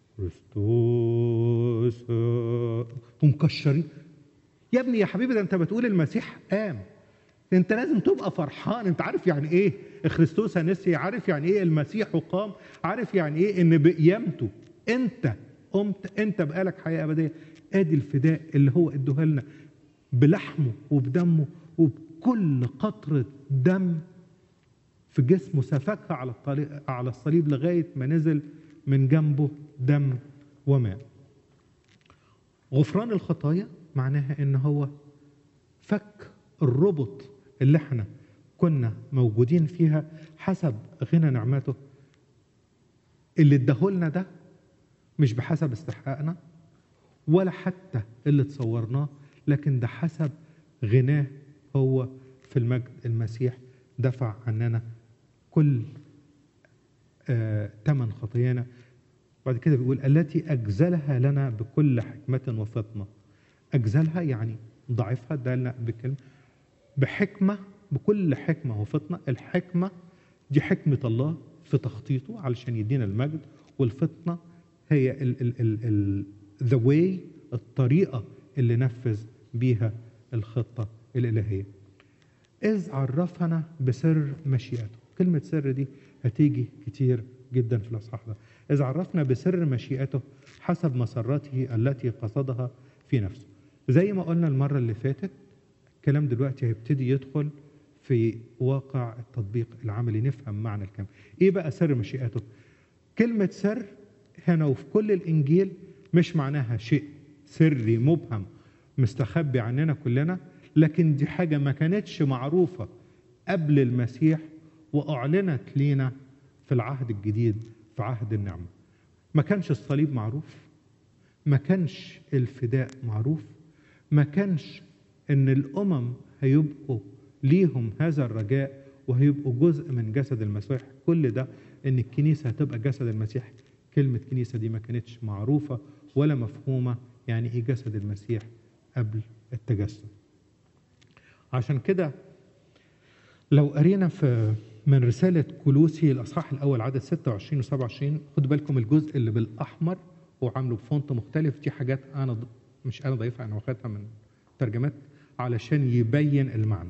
Speaker 1: كريستوس ومكشرين يا ابني يا حبيبي ده انت بتقول المسيح قام انت لازم تبقى فرحان انت عارف يعني ايه خريستوس نسي عارف يعني ايه المسيح قام عارف يعني ايه ان بقيامته انت قمت انت بقالك حياه ابديه ادي الفداء اللي هو ادوها لنا بلحمه وبدمه وبكل قطره دم في جسمه سفكها على الطريق على الصليب لغايه ما نزل من جنبه دم وماء غفران الخطايا معناها ان هو فك الربط اللي احنا كنا موجودين فيها حسب غنى نعمته اللي اداهولنا ده مش بحسب استحقاقنا ولا حتى اللي تصورناه لكن ده حسب غناه هو في المجد المسيح دفع عننا كل آه تمن خطايانا بعد كده بيقول التي أجزلها لنا بكل حكمة وفطنة أجزلها يعني ضعفها ده لنا بكلمة بحكمة بكل حكمة وفطنة الحكمة دي حكمة الله في تخطيطه علشان يدينا المجد والفطنة هي ال ال ال ال the way الطريقة اللي نفذ بيها الخطة الإلهية إذ عرفنا بسر مشيئته كلمة سر دي هتيجي كتير جدا في الأصحاح ده إذ عرفنا بسر مشيئته حسب مسرته التي قصدها في نفسه زي ما قلنا المرة اللي فاتت الكلام دلوقتي هيبتدي يدخل في واقع التطبيق العملي نفهم معنى الكلام ايه بقى سر مشيئته كلمة سر هنا وفي كل الانجيل مش معناها شيء سري مبهم مستخبي عننا كلنا لكن دي حاجة ما كانتش معروفة قبل المسيح وأعلنت لينا في العهد الجديد في عهد النعمة ما كانش الصليب معروف ما كانش الفداء معروف ما كانش ان الامم هيبقوا ليهم هذا الرجاء وهيبقوا جزء من جسد المسيح كل ده ان الكنيسه هتبقى جسد المسيح كلمه كنيسه دي ما كانتش معروفه ولا مفهومه يعني ايه جسد المسيح قبل التجسد عشان كده لو قرينا في من رسالة كلوسي الأصحاح الأول عدد 26 و 27 خدوا بالكم الجزء اللي بالأحمر وعامله بفونت مختلف دي حاجات أنا ض- مش أنا ضايفها أنا واخدها من ترجمات علشان يبين المعنى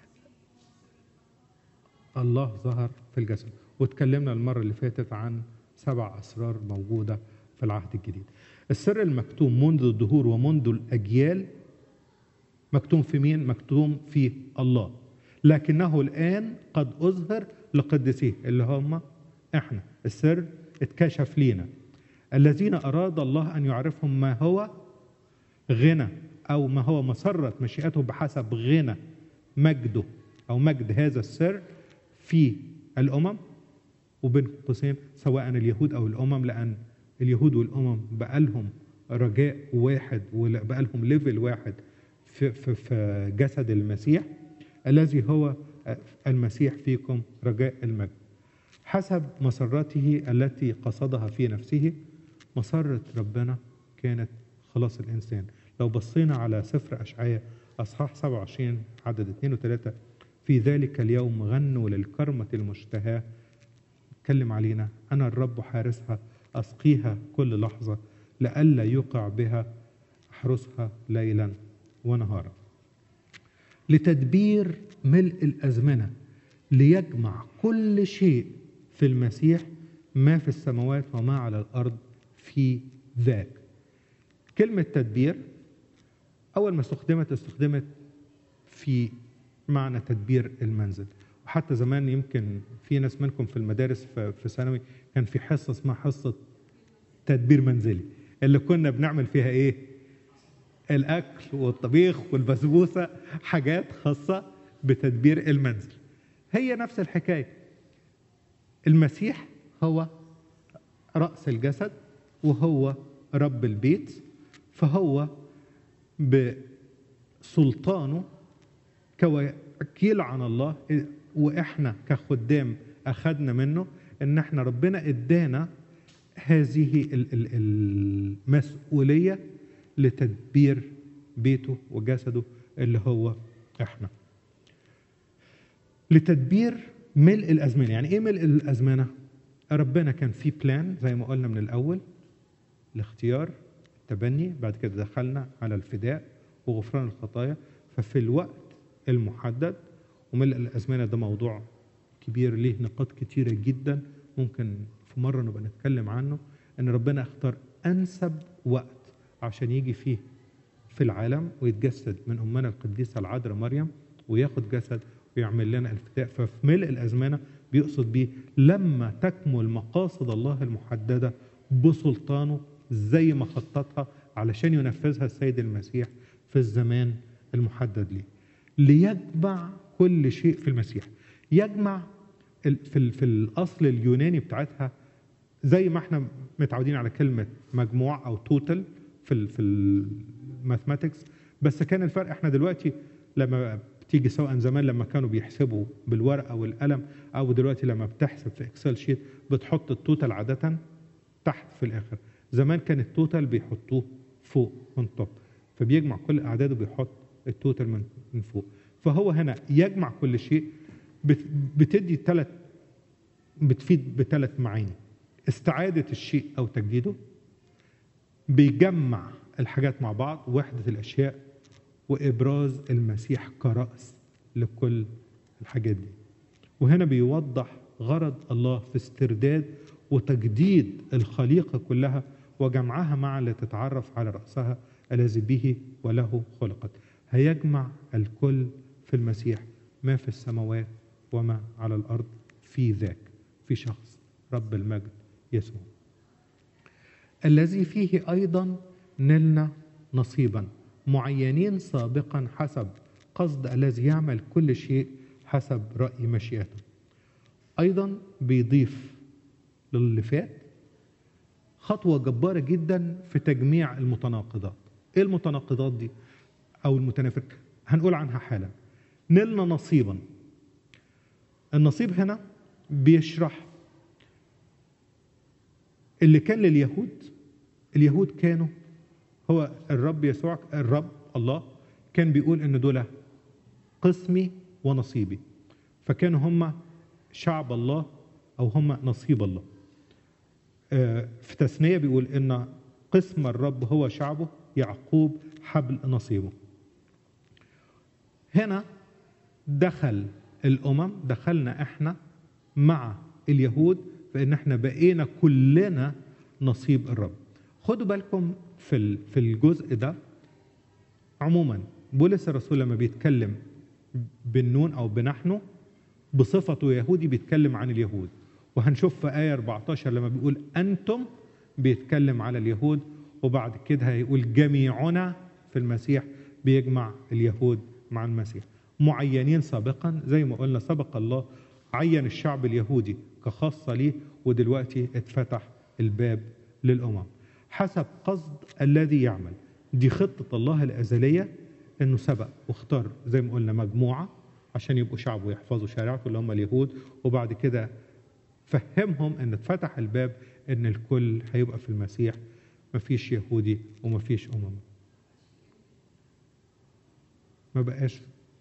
Speaker 1: الله ظهر في الجسد واتكلمنا المرة اللي فاتت عن سبع أسرار موجودة في العهد الجديد السر المكتوم منذ الدهور ومنذ الأجيال مكتوم في مين؟ مكتوم في الله لكنه الآن قد أظهر لقدسيه اللي هم إحنا السر اتكشف لينا الذين أراد الله أن يعرفهم ما هو غنى أو ما هو مسرة مشيئته بحسب غنى مجده أو مجد هذا السر في الأمم وبين قوسين سواء اليهود أو الأمم لأن اليهود والأمم بقى لهم رجاء واحد وبقى لهم ليفل واحد في, في, في جسد المسيح الذي هو المسيح فيكم رجاء المجد حسب مسرته التي قصدها في نفسه مسرة ربنا كانت خلاص الإنسان لو بصينا على سفر أشعياء أصحاح 27 عدد 2 و3 في ذلك اليوم غنوا للكرمة المشتهاة اتكلم علينا أنا الرب حارسها أسقيها كل لحظة لئلا يقع بها أحرسها ليلا ونهارا لتدبير ملء الأزمنة ليجمع كل شيء في المسيح ما في السماوات وما على الأرض في ذاك كلمة تدبير أول ما استخدمت استخدمت في معنى تدبير المنزل وحتى زمان يمكن في ناس منكم في المدارس في في ثانوي كان في حصة اسمها حصة تدبير منزلي اللي كنا بنعمل فيها ايه؟ الاكل والطبيخ والبسبوسه حاجات خاصه بتدبير المنزل هي نفس الحكايه المسيح هو راس الجسد وهو رب البيت فهو بسلطانه كوكيل عن الله واحنا كخدام اخذنا منه ان احنا ربنا ادانا هذه ال- ال- المسؤوليه لتدبير بيته وجسده اللي هو احنا لتدبير ملء الازمنه يعني ايه ملء الازمنه ربنا كان في بلان زي ما قلنا من الاول الاختيار التبني بعد كده دخلنا على الفداء وغفران الخطايا ففي الوقت المحدد وملء الازمنه ده موضوع كبير ليه نقاط كتيره جدا ممكن في مره نبقى نتكلم عنه ان ربنا اختار انسب وقت عشان يجي فيه في العالم ويتجسد من امنا القديسه العذراء مريم وياخد جسد ويعمل لنا الفداء ففي ملء الازمنه بيقصد بيه لما تكمل مقاصد الله المحدده بسلطانه زي ما خططها علشان ينفذها السيد المسيح في الزمان المحدد ليه ليجمع كل شيء في المسيح يجمع ال- في ال- في الاصل اليوناني بتاعتها زي ما احنا متعودين على كلمه مجموع او توتال في ال في الماثماتكس بس كان الفرق احنا دلوقتي لما بتيجي سواء زمان لما كانوا بيحسبوا بالورقه والقلم او دلوقتي لما بتحسب في اكسل شيت بتحط التوتال عاده تحت في الاخر زمان كان التوتال بيحطوه فوق من توب فبيجمع كل اعداده بيحط التوتال من من فوق فهو هنا يجمع كل شيء بت- بتدي ثلاث بتفيد بثلاث معاني استعادة الشيء أو تجديده بيجمع الحاجات مع بعض وحدة الأشياء وإبراز المسيح كرأس لكل الحاجات دي وهنا بيوضح غرض الله في استرداد وتجديد الخليقة كلها وجمعها مع لتتعرف على رأسها الذي به وله خلقت هيجمع الكل في المسيح ما في السماوات وما على الأرض في ذاك في شخص رب المجد يسوع الذي فيه أيضا نلنا نصيبا معينين سابقا حسب قصد الذي يعمل كل شيء حسب رأي مشيئته أيضا بيضيف للي فات خطوة جبارة جدا في تجميع المتناقضات ايه المتناقضات دي او المتنافر هنقول عنها حالا نلنا نصيبا النصيب هنا بيشرح اللي كان لليهود اليهود كانوا هو الرب يسوع الرب الله كان بيقول ان دول قسمي ونصيبي فكانوا هم شعب الله او هم نصيب الله آه، في تثنية بيقول ان قسم الرب هو شعبه يعقوب حبل نصيبه هنا دخل الامم دخلنا احنا مع اليهود فان احنا بقينا كلنا نصيب الرب خدوا بالكم في ال- في الجزء ده عموما بولس الرسول لما بيتكلم بالنون او بنحن بصفته يهودي بيتكلم عن اليهود وهنشوف في آية 14 لما بيقول أنتم بيتكلم على اليهود وبعد كده هيقول جميعنا في المسيح بيجمع اليهود مع المسيح معينين سابقا زي ما قلنا سبق الله عين الشعب اليهودي كخاصة ليه ودلوقتي اتفتح الباب للأمم حسب قصد الذي يعمل دي خطة الله الأزلية انه سبق واختار زي ما قلنا مجموعة عشان يبقوا شعبه يحفظوا شريعته اللي هم اليهود وبعد كده فهمهم ان اتفتح الباب ان الكل هيبقى في المسيح مفيش يهودي ومفيش امم ما بقاش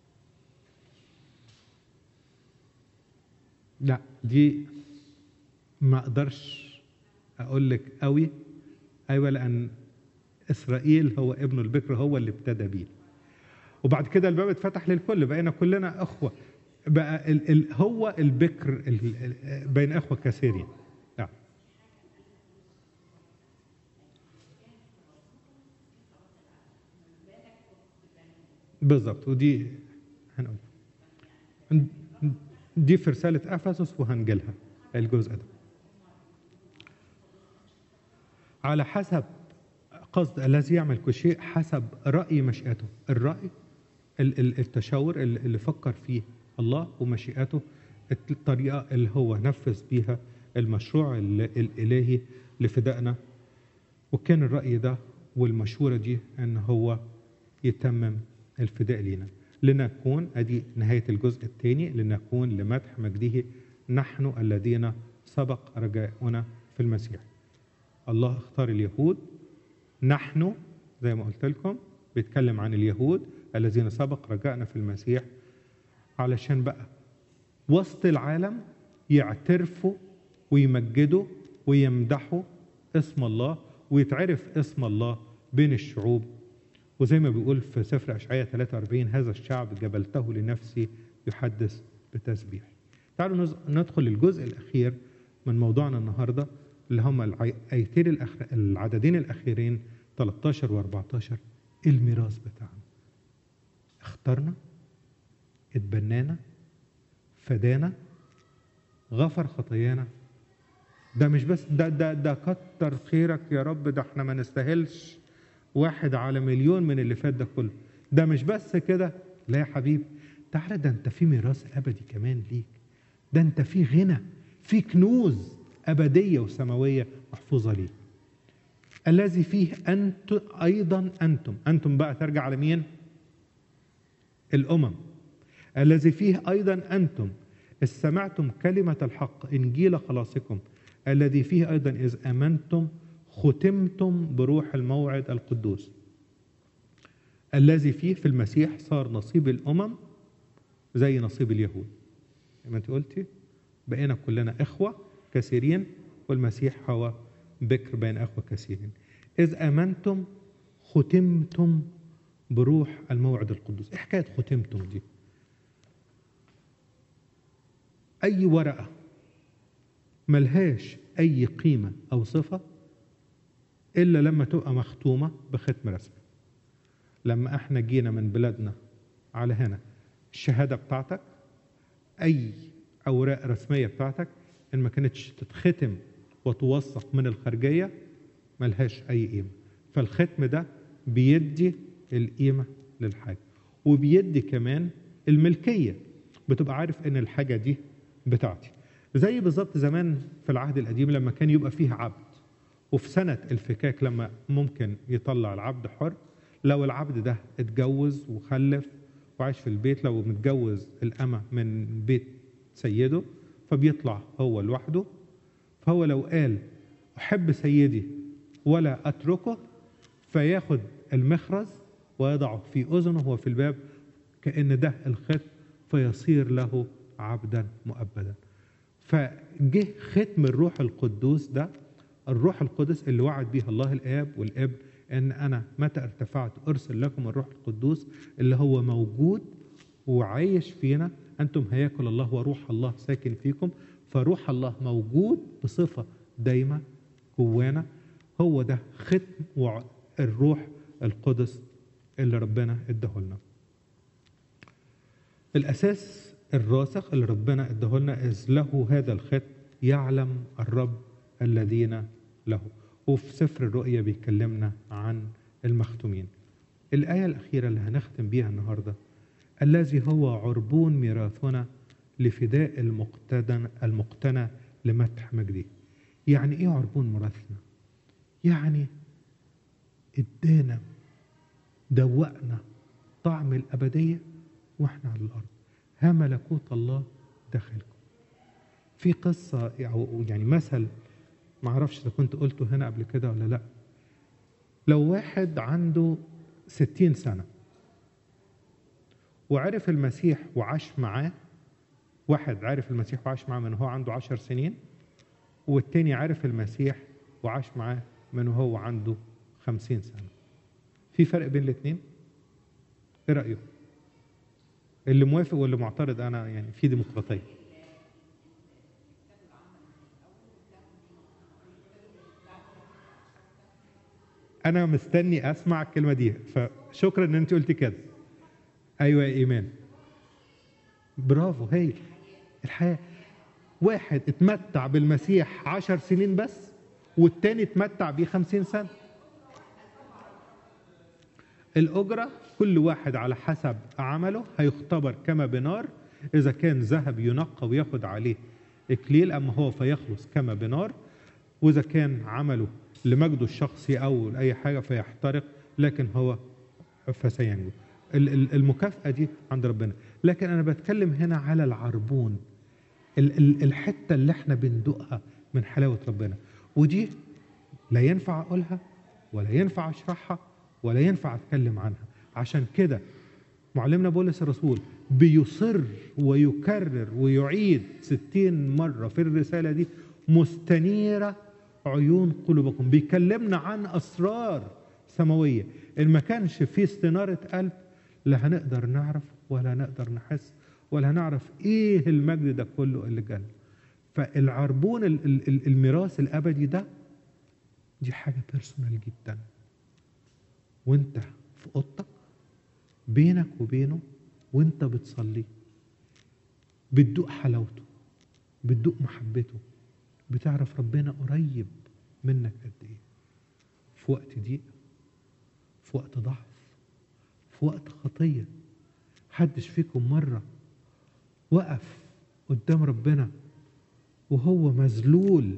Speaker 1: لا دي ما اقدرش اقول لك قوي ايوه لان اسرائيل هو ابن البكر هو اللي ابتدى بيه وبعد كده الباب اتفتح للكل بقينا كلنا اخوه بقى ال ال هو البكر ال ال بين اخوه كثيرين نعم بالظبط ودي هنقول دي في رساله افسس وهنجيلها الجزء ده على حسب قصد الذي يعمل كل شيء حسب رأي مشيئته الرأي ال- ال- التشاور اللي اللي فكر فيه الله ومشيئته الطريقة اللي هو نفذ بيها المشروع ال- الإلهي لفدائنا وكان الرأي ده والمشورة دي أن هو يتمم الفداء لينا لنكون أدي نهاية الجزء الثاني لنكون لمدح مجده نحن الذين سبق رجاؤنا في المسيح الله اختار اليهود نحن زي ما قلت لكم بيتكلم عن اليهود الذين سبق رجائنا في المسيح علشان بقى وسط العالم يعترفوا ويمجدوا ويمدحوا اسم الله ويتعرف اسم الله بين الشعوب وزي ما بيقول في سفر اشعياء 43 هذا الشعب جبلته لنفسي يحدث بتسبيح تعالوا نز- ندخل الجزء الاخير من موضوعنا النهارده اللي هم الايتين الأخ... العددين الاخيرين 13 و14 الميراث بتاعنا اخترنا اتبنانا فدانا غفر خطايانا ده مش بس ده ده ده كتر خيرك يا رب ده احنا ما نستاهلش واحد على مليون من اللي فات ده كله ده مش بس كده لا يا حبيبي تعالى ده انت في ميراث ابدي كمان ليك ده انت في غنى في كنوز ابديه وسماويه محفوظه ليك الذي فيه انت ايضا انتم انتم بقى ترجع على مين الامم الذي فيه ايضا انتم اذ سمعتم كلمه الحق انجيل خلاصكم الذي فيه ايضا اذ امنتم ختمتم بروح الموعد القدوس الذي فيه في المسيح صار نصيب الامم زي نصيب اليهود زي ما انت قلتي بقينا كلنا اخوه كثيرين والمسيح هو بكر بين اخوه كثيرين اذ امنتم ختمتم بروح الموعد القدوس ايه حكايه ختمتم دي اي ورقه ملهاش اي قيمه او صفه الا لما تبقى مختومه بختم رسمي لما احنا جينا من بلادنا على هنا الشهاده بتاعتك اي اوراق رسميه بتاعتك ان ما كانتش تتختم وتوثق من الخارجيه ملهاش اي قيمه فالختم ده بيدي القيمه للحاجه وبيدي كمان الملكيه بتبقى عارف ان الحاجه دي بتاعتي زي بالظبط زمان في العهد القديم لما كان يبقى فيه عبد وفي سنة الفكاك لما ممكن يطلع العبد حر لو العبد ده اتجوز وخلف وعايش في البيت لو متجوز الأمة من بيت سيده فبيطلع هو لوحده فهو لو قال احب سيدي ولا اتركه فياخد المخرز ويضعه في اذنه وفي الباب كان ده الختم فيصير له عبدا مؤبدا فجه ختم الروح القدوس ده الروح القدس اللي وعد به الله الاب والاب ان انا متى ارتفعت ارسل لكم الروح القدوس اللي هو موجود وعايش فينا انتم هياكل الله وروح الله ساكن فيكم فروح الله موجود بصفه دايمه جوانا هو ده ختم الروح القدس اللي ربنا اداهولنا الاساس الراسخ اللي ربنا اداهولنا اذ له هذا الختم يعلم الرب الذين له وفي سفر الرؤيا بيكلمنا عن المختومين الآية الأخيرة اللي هنختم بيها النهاردة الذي هو عربون ميراثنا لفداء المقتدن المقتنى لمدح مجده يعني ايه عربون ميراثنا يعني ادانا دوقنا طعم الأبدية واحنا على الأرض ها ملكوت الله داخلكم في قصة يعني مثل ما اعرفش اذا كنت قلته هنا قبل كده ولا لا لو واحد عنده ستين سنة وعرف المسيح وعاش معاه واحد عرف المسيح وعاش معاه من هو عنده عشر سنين والتاني عرف المسيح وعاش معاه من هو عنده خمسين سنة في فرق بين الاثنين ايه رأيكم اللي موافق واللي معترض انا يعني في ديمقراطيه انا مستني اسمع الكلمه دي فشكرا ان انت قلتي كده ايوه يا ايمان برافو هي الحياه واحد اتمتع بالمسيح عشر سنين بس والتاني اتمتع بيه خمسين سنة الأجرة كل واحد على حسب عمله هيختبر كما بنار إذا كان ذهب ينقى وياخد عليه إكليل أما هو فيخلص كما بنار وإذا كان عمله لمجده الشخصي أو لأي حاجة فيحترق لكن هو فسينجو المكافأة دي عند ربنا لكن أنا بتكلم هنا على العربون الحتة اللي احنا بندقها من حلاوة ربنا ودي لا ينفع أقولها ولا ينفع أشرحها ولا ينفع أتكلم عنها عشان كده معلمنا بولس الرسول بيصر ويكرر ويعيد ستين مرة في الرسالة دي مستنيرة عيون قلوبكم بيكلمنا عن أسرار سماوية إن ما كانش في استنارة قلب لا هنقدر نعرف ولا نقدر نحس ولا هنعرف إيه المجد ده كله اللي جانا فالعربون الميراث الأبدي ده دي حاجة بيرسونال جدا وانت في اوضتك بينك وبينه وانت بتصلي بتدوق حلاوته بتدوق محبته بتعرف ربنا قريب منك قد ايه في وقت ضيق في وقت ضعف في وقت خطيه حدش فيكم مره وقف قدام ربنا وهو مذلول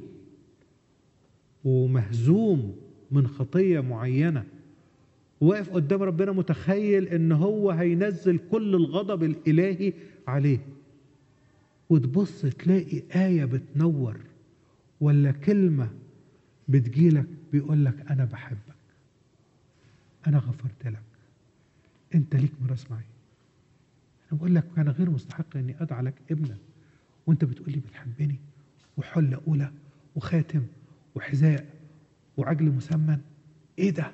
Speaker 1: ومهزوم من خطيه معينه واقف قدام ربنا متخيل ان هو هينزل كل الغضب الالهي عليه وتبص تلاقي ايه بتنور ولا كلمه بتجيلك بيقول لك انا بحبك انا غفرت لك انت ليك ميراث معي انا بقول لك انا غير مستحق اني ادعى لك ابنا وانت بتقول لي بتحبني وحله اولى وخاتم وحذاء وعجل مسمن ايه ده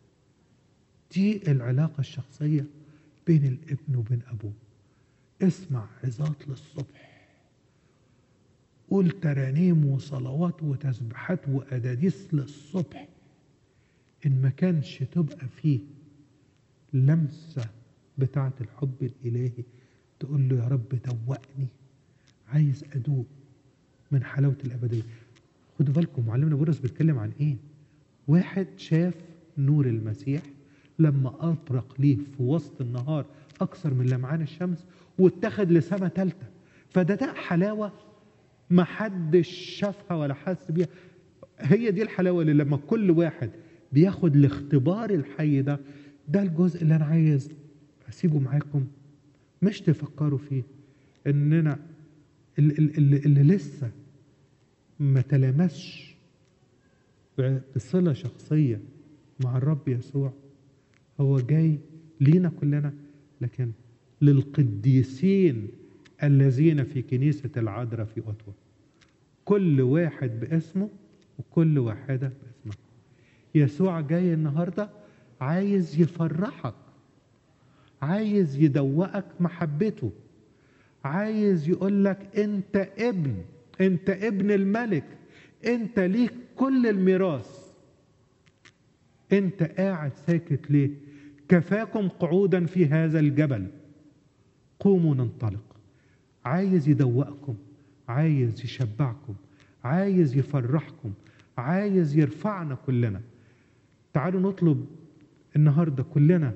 Speaker 1: دي العلاقة الشخصية بين الابن وبين أبوه اسمع عظات للصبح قول ترانيم وصلوات وتسبيحات وأداديس للصبح إن ما كانش تبقى فيه لمسة بتاعة الحب الإلهي تقول له يا رب دوقني عايز أدوق من حلاوة الأبدية خدوا بالكم معلمنا بولس بيتكلم عن إيه واحد شاف نور المسيح لما أبرق ليه في وسط النهار أكثر من لمعان الشمس واتخذ لسما ثالثة فده ده حلاوة ما حدش شافها ولا حس بيها هي دي الحلاوة اللي لما كل واحد بياخد الاختبار الحي ده ده الجزء اللي أنا عايز أسيبه معاكم مش تفكروا فيه إننا اللي, اللي, اللي لسه ما تلامسش بصلة شخصية مع الرب يسوع هو جاي لينا كلنا لكن للقديسين الذين في كنيسة العذراء في أوتوا كل واحد باسمه وكل واحدة باسمها يسوع جاي النهاردة عايز يفرحك عايز يدوقك محبته عايز يقول لك انت ابن انت ابن الملك انت ليك كل الميراث انت قاعد ساكت ليه كفاكم قعودا في هذا الجبل قوموا ننطلق عايز يدوقكم عايز يشبعكم عايز يفرحكم عايز يرفعنا كلنا تعالوا نطلب النهارده كلنا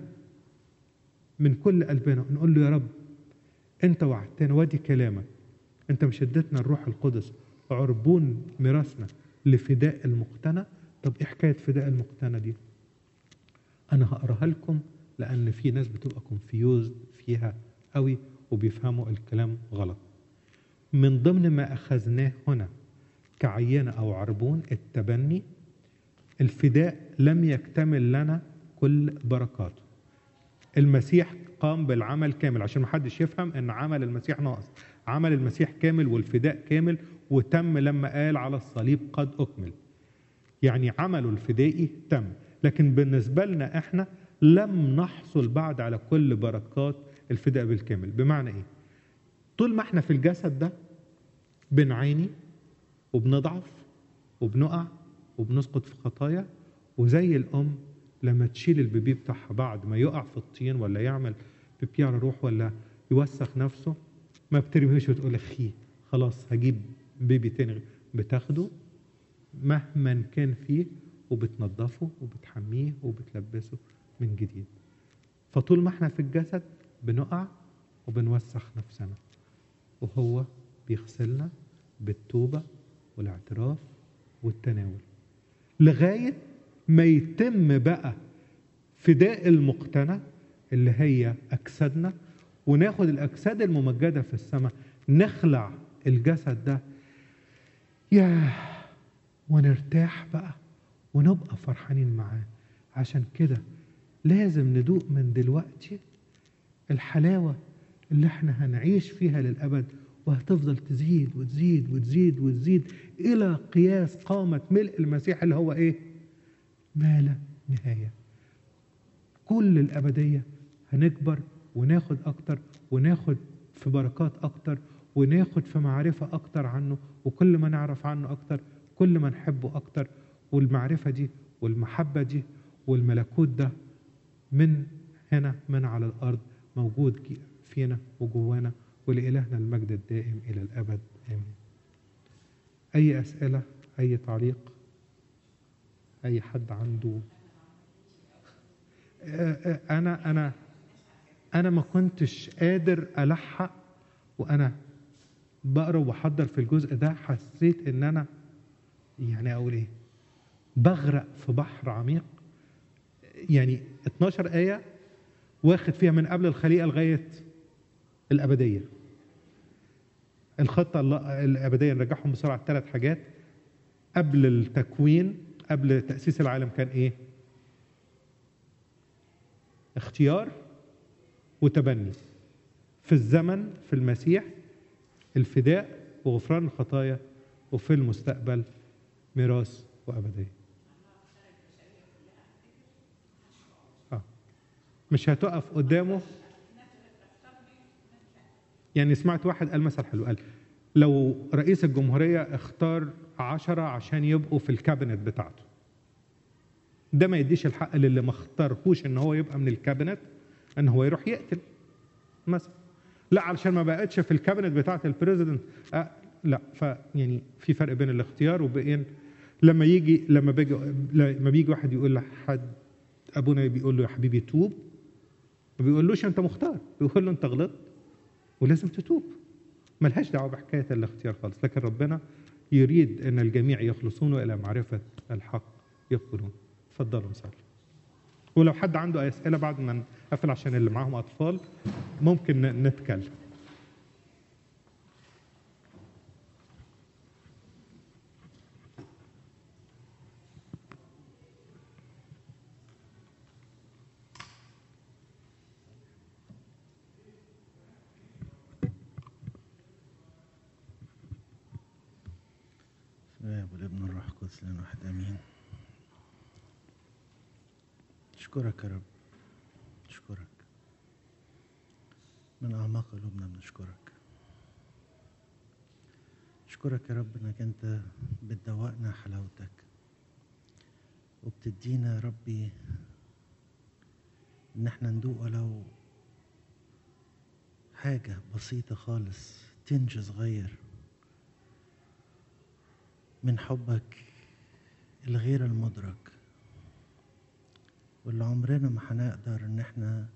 Speaker 1: من كل قلبنا نقول له يا رب انت وعدتنا وادي كلامك انت مش اديتنا الروح القدس عربون ميراثنا لفداء المقتنى طب ايه حكايه فداء المقتنى دي انا هقراها لكم لان في ناس بتبقى كونفيوز فيها قوي وبيفهموا الكلام غلط من ضمن ما اخذناه هنا كعينه او عربون التبني الفداء لم يكتمل لنا كل بركاته المسيح قام بالعمل كامل عشان ما حدش يفهم ان عمل المسيح ناقص عمل المسيح كامل والفداء كامل وتم لما قال على الصليب قد اكمل يعني عمله الفدائي تم لكن بالنسبه لنا احنا لم نحصل بعد على كل بركات الفداء بالكامل بمعنى ايه طول ما احنا في الجسد ده بنعاني وبنضعف وبنقع وبنسقط في خطايا وزي الام لما تشيل البيبي بتاعها بعد ما يقع في الطين ولا يعمل بيبي على روح ولا يوسخ نفسه ما بترميهوش وتقول اخي خلاص هجيب بيبي تاني بتاخده مهما كان فيه وبتنظفه وبتحميه وبتلبسه من جديد فطول ما احنا في الجسد بنقع وبنوسخ نفسنا وهو بيغسلنا بالتوبة والاعتراف والتناول لغاية ما يتم بقى فداء المقتنى اللي هي أجسادنا وناخد الأجساد الممجدة في السماء نخلع الجسد ده ياه ونرتاح بقى ونبقى فرحانين معاه عشان كده لازم ندوق من دلوقتي الحلاوة اللي احنا هنعيش فيها للأبد وهتفضل تزيد وتزيد وتزيد وتزيد إلى قياس قامة ملء المسيح اللي هو إيه؟ ما لا نهاية كل الأبدية هنكبر وناخد أكتر وناخد في بركات أكتر وناخد في معرفة أكتر عنه وكل ما نعرف عنه أكتر كل ما نحبه أكتر والمعرفة دي والمحبة دي والملكوت ده من هنا من على الأرض موجود فينا وجوانا ولإلهنا المجد الدائم إلى الأبد آمين أي أسئلة أي تعليق أي حد عنده أنا أنا أنا ما كنتش قادر ألحق وأنا بقرا وبحضر في الجزء ده حسيت إن أنا يعني أقول إيه بغرق في بحر عميق يعني 12 آية واخد فيها من قبل الخليقة لغاية الأبدية الخطة الأبدية نرجعهم بسرعة ثلاث حاجات قبل التكوين قبل تأسيس العالم كان إيه؟ اختيار وتبني في الزمن في المسيح الفداء وغفران الخطايا وفي المستقبل ميراث وأبدية آه. مش هتقف قدامه يعني سمعت واحد قال مثل حلو قال لو رئيس الجمهورية اختار عشرة عشان يبقوا في الكابينت بتاعته ده ما يديش الحق للي ما اختارهوش ان هو يبقى من الكابينت ان هو يروح يقتل مثلا لا علشان ما بقتش في الكابينت بتاعه البريزيدنت أه لا فيعني في فرق بين الاختيار وبين لما يجي لما بيجي لما بيجي واحد يقول لحد ابونا بيقول له يا حبيبي توب ما بيقولوش انت مختار بيقول له انت غلطت ولازم تتوب ملهاش دعوه بحكايه الاختيار خالص لكن ربنا يريد ان الجميع يخلصون الى معرفه الحق يقبلون اتفضلوا نصلي ولو حد عنده اسئله بعد ما نقفل عشان اللي معاهم اطفال ممكن نتكلم
Speaker 2: القدس لنا واحد امين اشكرك يا رب اشكرك من اعماق قلوبنا بنشكرك اشكرك يا رب انك انت بتدوقنا حلاوتك وبتدينا يا ربي ان احنا ندوق ولو حاجة بسيطة خالص تنج صغير من حبك الغير المدرك واللي عمرنا ما هنقدر ان احنا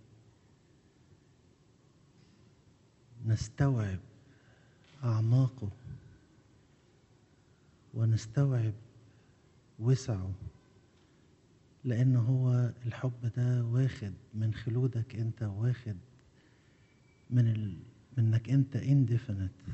Speaker 2: نستوعب اعماقه ونستوعب وسعه لان هو الحب ده واخد من خلودك انت واخد من ال... منك انت indefinite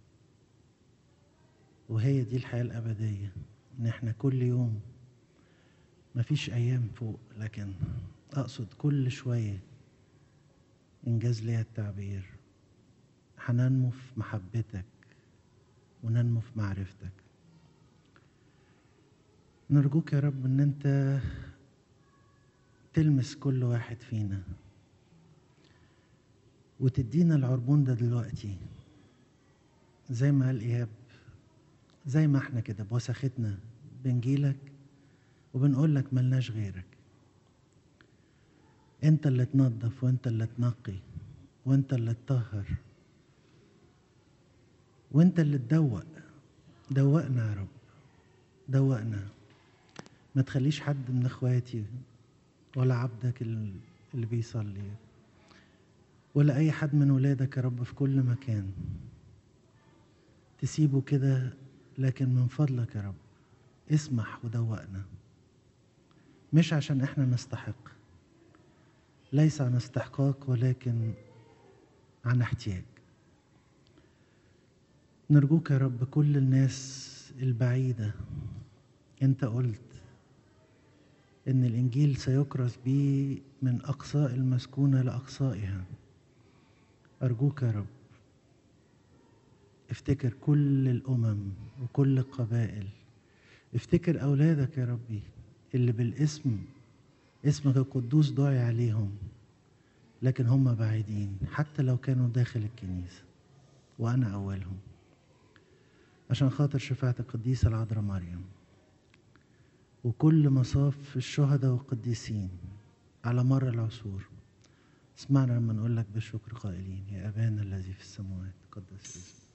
Speaker 2: وهي دي الحياة الأبدية إن إحنا كل يوم مفيش أيام فوق لكن أقصد كل شوية إنجاز ليا التعبير هننمو في محبتك وننمو في معرفتك نرجوك يا رب إن أنت تلمس كل واحد فينا وتدينا العربون ده دلوقتي زي ما قال إيهاب زي ما احنا كده بوسختنا بنجيلك وبنقول لك ملناش غيرك انت اللي تنظف وانت اللي تنقي وانت اللي تطهر وانت اللي تدوق دوقنا يا رب دوقنا ما تخليش حد من اخواتي ولا عبدك اللي بيصلي ولا اي حد من ولادك يا رب في كل مكان تسيبه كده لكن من فضلك يا رب اسمح ودوقنا مش عشان احنا نستحق ليس عن استحقاق ولكن عن احتياج نرجوك يا رب كل الناس البعيدة انت قلت ان الانجيل سيكرس به من اقصاء المسكونة لاقصائها ارجوك يا رب افتكر كل الامم وكل القبائل افتكر اولادك يا ربي اللي بالاسم اسمك القدوس دعي عليهم لكن هم بعيدين حتى لو كانوا داخل الكنيسه وانا اولهم عشان خاطر شفاعة القديسة العذراء مريم وكل مصاف الشهداء والقديسين على مر العصور اسمعنا لما نقول لك بالشكر قائلين يا أبانا الذي في السماوات قدس اسمك